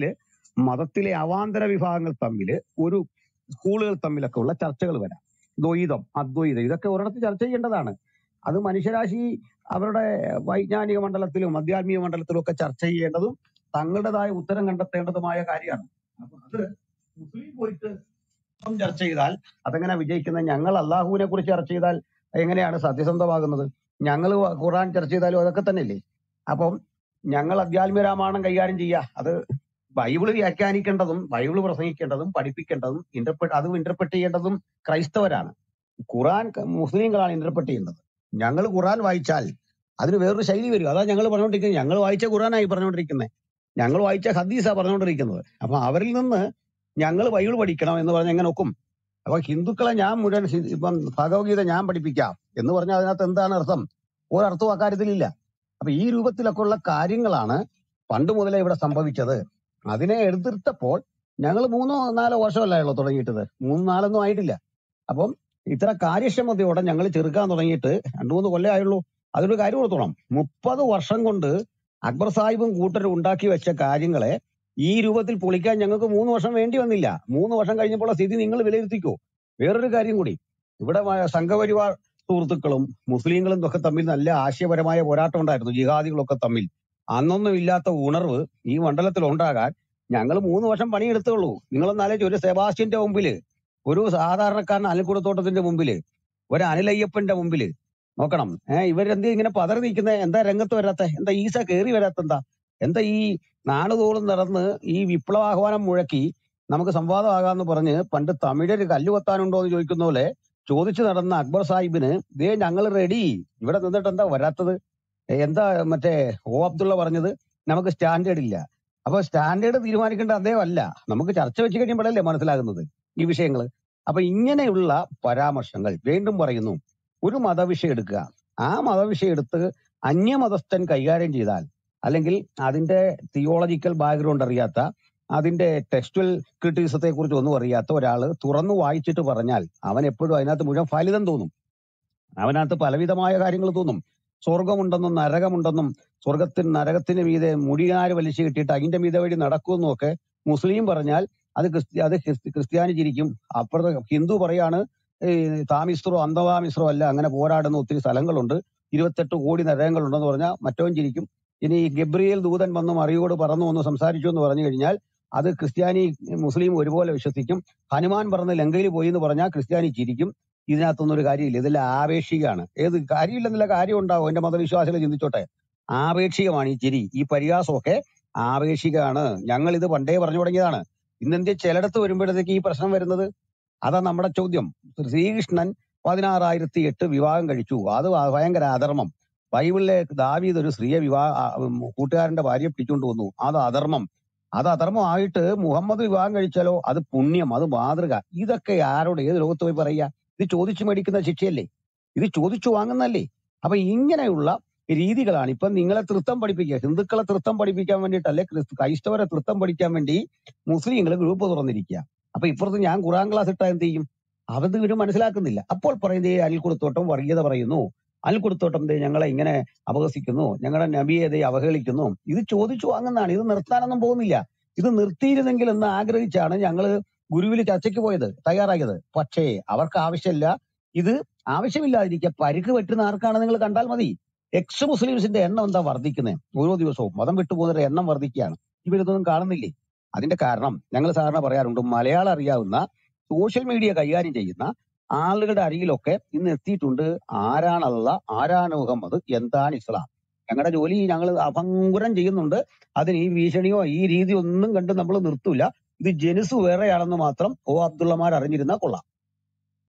മതത്തിലെ അവാന്തര വിഭാഗങ്ങൾ തമ്മിൽ ഒരു സ്കൂളുകൾ തമ്മിലൊക്കെ ഉള്ള ചർച്ചകൾ വരാം ദ്വൈതം അദ്വൈതം ഇതൊക്കെ ഒരിടത്ത് ചർച്ച ചെയ്യേണ്ടതാണ് അത് മനുഷ്യരാശി അവരുടെ വൈജ്ഞാനിക മണ്ഡലത്തിലും ആധ്യാത്മിക മണ്ഡലത്തിലും ഒക്കെ ചർച്ച ചെയ്യേണ്ടതും തങ്ങളുടേതായ ഉത്തരം കണ്ടെത്തേണ്ടതുമായ കാര്യമാണ് അപ്പൊ അത് മുസ്ലിം പോയിട്ട് ഇപ്പം ചർച്ച ചെയ്താൽ അതെങ്ങനെ വിജയിക്കുന്നത് ഞങ്ങൾ അള്ളാഹുവിനെ കുറിച്ച് ചർച്ച ചെയ്താൽ എങ്ങനെയാണ് സത്യസന്ധമാകുന്നത് ഞങ്ങൾ ഖുർആൻ ചർച്ച ചെയ്താലും അതൊക്കെ തന്നെയല്ലേ അപ്പം ഞങ്ങൾ അധ്യാത്മിക രാമായണം കൈകാര്യം ചെയ്യുക അത് ബൈബിള് വ്യാഖ്യാനിക്കേണ്ടതും ബൈബിള് പ്രസംഗിക്കേണ്ടതും പഠിപ്പിക്കേണ്ടതും ഇന്റർപ്രറ്റ് അതും ഇന്റർപ്രറ്റ് ചെയ്യേണ്ടതും ക്രൈസ്തവരാണ് ഖുറാൻ ക- മുസ്ലിങ്ങളാണ് ഇന്റർപ്രറ്റ് ചെയ്യുന്നത് ഞങ്ങൾ ഖുറാൻ വായിച്ചാൽ അതിന് വേറൊരു ശൈലി വരും അതാ ഞങ്ങൾ പറഞ്ഞുകൊണ്ടിരിക്കുന്നത് ഞങ്ങൾ വായിച്ച ഖുറാനായി പറഞ്ഞുകൊണ്ടിരിക്കുന്നത് ഞങ്ങൾ വായിച്ച ഹദീസാ പറഞ്ഞുകൊണ്ടിരിക്കുന്നത് അപ്പൊ അവരിൽ നിന്ന് ഞങ്ങൾ ബൈബിൾ പഠിക്കണം എന്ന് പറഞ്ഞാൽ എങ്ങനെ ഒക്കും അപ്പൊ ഹിന്ദുക്കളെ ഞാൻ മുഴുവൻ ഹി- ഇപ്പം ഭഗവത്ഗീത ഞാൻ പഠിപ്പിക്കാം എന്ന് പറഞ്ഞാൽ അതിനകത്ത് എന്താണ് അർത്ഥം ഒരർത്ഥവും അക്കാര്യത്തിലില്ല അപ്പൊ ഈ രൂപത്തിലൊക്കെ ഉള്ള കാര്യങ്ങളാണ് പണ്ട് മുതലേ ഇവിടെ സംഭവിച്ചത് അതിനെ എതിർത്തപ്പോൾ ഞങ്ങൾ മൂന്നോ നാലോ വർഷമല്ലായുള്ളൂ തുടങ്ങിയിട്ടത് മൂന്ന് നാലൊന്നും ആയിട്ടില്ല അപ്പം ഇത്ര കാര്യക്ഷമതയോടെ ഞങ്ങൾ ചെറുക്കാൻ തുടങ്ങിയിട്ട് രണ്ടു മൂന്ന് കൊല്ലം ആയുള്ളൂ അതിനൊരു കാര്യം കൊടുത്തോണം മുപ്പത് വർഷം കൊണ്ട് അക്ബർ സാഹിബും കൂട്ടരും ഉണ്ടാക്കി വെച്ച കാര്യങ്ങളെ ഈ രൂപത്തിൽ പൊളിക്കാൻ ഞങ്ങൾക്ക് മൂന്ന് വർഷം വേണ്ടി വന്നില്ല മൂന്ന് വർഷം കഴിഞ്ഞപ്പോൾ സ്ഥിതി നിങ്ങൾ വിലയിരുത്തിക്കോ വേറൊരു കാര്യം കൂടി ഇവിടെ വ- സംഘപരിവാർ സുഹൃത്തുക്കളും മുസ്ലിങ്ങളും ഒക്കെ തമ്മിൽ നല്ല ആശയപരമായ പോരാട്ടം ഉണ്ടായിരുന്നു ജിഹാദികളൊക്കെ തമ്മിൽ അന്നൊന്നും ഇല്ലാത്ത ഉണർവ് ഈ മണ്ഡലത്തിൽ ഉണ്ടാകാൻ ഞങ്ങൾ മൂന്ന് വർഷം പണിയെടുത്തുള്ളൂ നിങ്ങളൊന്നാലോചിച്ച് ഒരു സെബാസ്റ്റ്യന്റെ മുമ്പില് ഒരു സാധാരണക്കാരൻ അനിൽക്കുടത്തോട്ടത്തിന്റെ മുമ്പില് ഒരു അനിലയ്യപ്പന്റെ മുമ്പില് നോക്കണം ഏഹ് ഇവരെന്ത് ഇങ്ങനെ പതറി നിൽക്കുന്നത് എന്താ രംഗത്ത് വരാത്ത എന്താ ഈസ കേറി വരാത്ത എന്താ എന്താ ഈ നാളുതോറും നടന്ന് ഈ വിപ്ലവാഹ്വാനം മുഴക്കി നമുക്ക് സംവാദമാകാന്ന് പറഞ്ഞ് പണ്ട് തമിഴര് കല്ലുകൊത്താനുണ്ടോ എന്ന് ചോദിക്കുന്ന പോലെ ചോദിച്ചു നടന്ന അക്ബർ സാഹിബിന് ദേ ഞങ്ങൾ റെഡി ഇവിടെ നിന്നിട്ട് എന്താ വരാത്തത് ഏ, എന്താ മറ്റേ ഓ അബ്ദുള്ള പറഞ്ഞത് നമുക്ക് സ്റ്റാൻഡേർഡ് ഇല്ല അപ്പൊ സ്റ്റാൻഡേർഡ് തീരുമാനിക്കേണ്ട അദ്ദേഹം അല്ല നമുക്ക് ചർച്ച വെച്ച് കഴിയുമ്പോഴല്ലേ മനസ്സിലാകുന്നത് ഈ വിഷയങ്ങൾ അപ്പൊ ഇങ്ങനെയുള്ള പരാമർശങ്ങൾ വീണ്ടും പറയുന്നു ഒരു മതവിഷയം എടുക്കുക ആ മതവിഷയം എടുത്ത് അന്യമതസ്ഥൻ കൈകാര്യം ചെയ്താൽ അല്ലെങ്കിൽ അതിന്റെ തിയോളജിക്കൽ ബാക്ക്ഗ്രൗണ്ട് അറിയാത്ത അതിന്റെ ടെക്സ്റ്റുവൽ ക്രിറ്റിസിസത്തെ കുറിച്ച് ഒന്നും അറിയാത്ത ഒരാൾ തുറന്നു വായിച്ചിട്ട് പറഞ്ഞാൽ അവൻ എപ്പോഴും അതിനകത്ത് മുഴുവൻ ഫലിതം തോന്നും അവനകത്ത് പലവിധമായ കാര്യങ്ങൾ തോന്നും സ്വർഗമുണ്ടെന്നും നരകമുണ്ടെന്നും സ്വർഗത്തിന് നരകത്തിന് മീതെ മുടിയാര് വലിച്ചു കിട്ടിയിട്ട് അതിന്റെ മീതെ വഴി നടക്കുമെന്നും ഒക്കെ മുസ്ലിം പറഞ്ഞാൽ അത് ക്രിസ്ത്യ അത് ക്രിസ്ത്യ- ക്രിസ്ത്യാനി ചിരിക്കും അപ്പുറത്തെ ഹിന്ദു പറയാണ് ഈ താമിസ്രോ അന്ധവാമിസ്രോ അല്ല അങ്ങനെ പോരാടുന്ന ഒത്തിരി സ്ഥലങ്ങളുണ്ട് ഇരുപത്തെട്ട് കോടി നരകങ്ങളുണ്ടെന്ന് പറഞ്ഞാൽ മറ്റവൻ ചിരിക്കും ഇനി ഗബ്രിയേൽ ദൂതൻ വന്ന് മറിയോട് പറന്നു വന്ന് സംസാരിച്ചു എന്ന് പറഞ്ഞു കഴിഞ്ഞാൽ അത് ക്രിസ്ത്യാനി മുസ്ലിം ഒരുപോലെ വിശ്വസിക്കും ഹനുമാൻ പറഞ്ഞ് ലങ്കയിൽ പോയി എന്ന് പറഞ്ഞാൽ ക്രിസ്ത്യാനി ചിരിക്കും ഇതിനകത്തൊന്നും ഒരു കാര്യമില്ല ഇതെല്ലാം ആപേക്ഷികമാണ് ഏത് കാര്യമില്ലെന്നുള്ള കാര്യം ഉണ്ടാവും എന്റെ മതവിശ്വാസികൾ ചിന്തിച്ചോട്ടെ ആപേക്ഷികമാണ് ഈ ചിരി ഈ പരിഹാസമൊക്കെ ആപേക്ഷികമാണ് ഞങ്ങൾ ഇത് പണ്ടേ പറഞ്ഞു തുടങ്ങിയതാണ് ഇന്നെന്ത്യ ചിലയിടത്ത് വരുമ്പോഴത്തേക്ക് ഈ പ്രശ്നം വരുന്നത് അതാ നമ്മുടെ ചോദ്യം ശ്രീകൃഷ്ണൻ പതിനാറായിരത്തി എട്ട് വിവാഹം കഴിച്ചു അത് ഭയങ്കര അധർമ്മം ബൈബിളിലെ ദാവീദ് ഒരു സ്ത്രീയെ വിവാഹ ആ, ഉം, കൂട്ടുകാരന്റെ ഭാര്യയെ പിടിച്ചുകൊണ്ട് വന്നു അത് അധർമ്മം അത് അധർമ്മമായിട്ട് മുഹമ്മദ് വിവാഹം കഴിച്ചാലോ അത് പുണ്യം അത് മാതൃക ഇതൊക്കെ ആരോട് ഏത് ലോകത്ത് പോയി പറയുക ഇത് ചോദിച്ചു മേടിക്കുന്ന ശിക്ഷയല്ലേ ഇത് ചോദിച്ചു വാങ്ങുന്നല്ലേ അപ്പൊ ഇങ്ങനെയുള്ള രീതികളാണ് ഇപ്പൊ നിങ്ങളെ തൃത്തം പഠിപ്പിക്കുക ഹിന്ദുക്കളെ തൃത്തം പഠിപ്പിക്കാൻ വേണ്ടിയിട്ടല്ലേ ക്രിസ്തു ക്രൈസ്തവരെ തൃത്തം പഠിക്കാൻ വേണ്ടി മുസ്ലിങ്ങൾ ഗ്രൂപ്പ് തുറന്നിരിക്കുക അപ്പൊ ഇപ്പുറത്ത് ഞാൻ ഖുറാൻ ക്ലാസ് ഇട്ടാ എന്ത് ചെയ്യും അത് ഇവര് മനസ്സിലാക്കുന്നില്ല അപ്പോൾ പറയുന്നത് അനിൽക്കുടത്തോട്ടം വർഗീയത പറയുന്നു അനിൽക്കുടത്തോട്ടം ദേ ഞങ്ങളെ ഇങ്ങനെ അപഹസിക്കുന്നു ഞങ്ങളുടെ നബിയെ ദേ അവഹേളിക്കുന്നു ഇത് ചോദിച്ചു വാങ്ങുന്നതാണ് ഇത് നിർത്താനൊന്നും പോകുന്നില്ല ഇത് നിർത്തിയിരുന്നെങ്കിൽ എന്ന് ആഗ്രഹിച്ചാണ് ഞങ്ങൾ ഗുരുവിൽ ചർച്ചയ്ക്ക് പോയത് തയ്യാറായത് പക്ഷേ അവർക്ക് ആവശ്യമില്ല ഇത് ആവശ്യമില്ലാതിരിക്കുക പരിക്ക് പറ്റുന്ന ആർക്കാണ് നിങ്ങൾ കണ്ടാൽ മതി എക്സ് മുസ്ലിംസിന്റെ എണ്ണം എന്താ വർദ്ധിക്കുന്നത് ഓരോ ദിവസവും മതം വിട്ടുപോകുന്നവരുടെ എണ്ണം വർദ്ധിക്കുകയാണ് ഇവരിതൊന്നും കാണുന്നില്ലേ അതിന്റെ കാരണം ഞങ്ങൾ സാധാരണ പറയാറുണ്ട് മലയാളം അറിയാവുന്ന സോഷ്യൽ മീഡിയ കൈകാര്യം ചെയ്യുന്ന ആളുകളുടെ അരികിലൊക്കെ ഇന്ന് എത്തിയിട്ടുണ്ട് ആരാണല്ല ആരാണ് മുഹമ്മദ് എന്താണ് ഇസ്ലാം ഞങ്ങളുടെ ജോലി ഞങ്ങൾ അഭംഗുരം ചെയ്യുന്നുണ്ട് അതിന് ഈ ഭീഷണിയോ ഈ രീതിയോ ഒന്നും കണ്ട് നമ്മൾ നിർത്തൂല ഇത് ജനുസ് വേറെയാണെന്ന് മാത്രം ഓ അബ്ദുള്ളമാർ അറിഞ്ഞിരുന്നാൽ കൊള്ളാം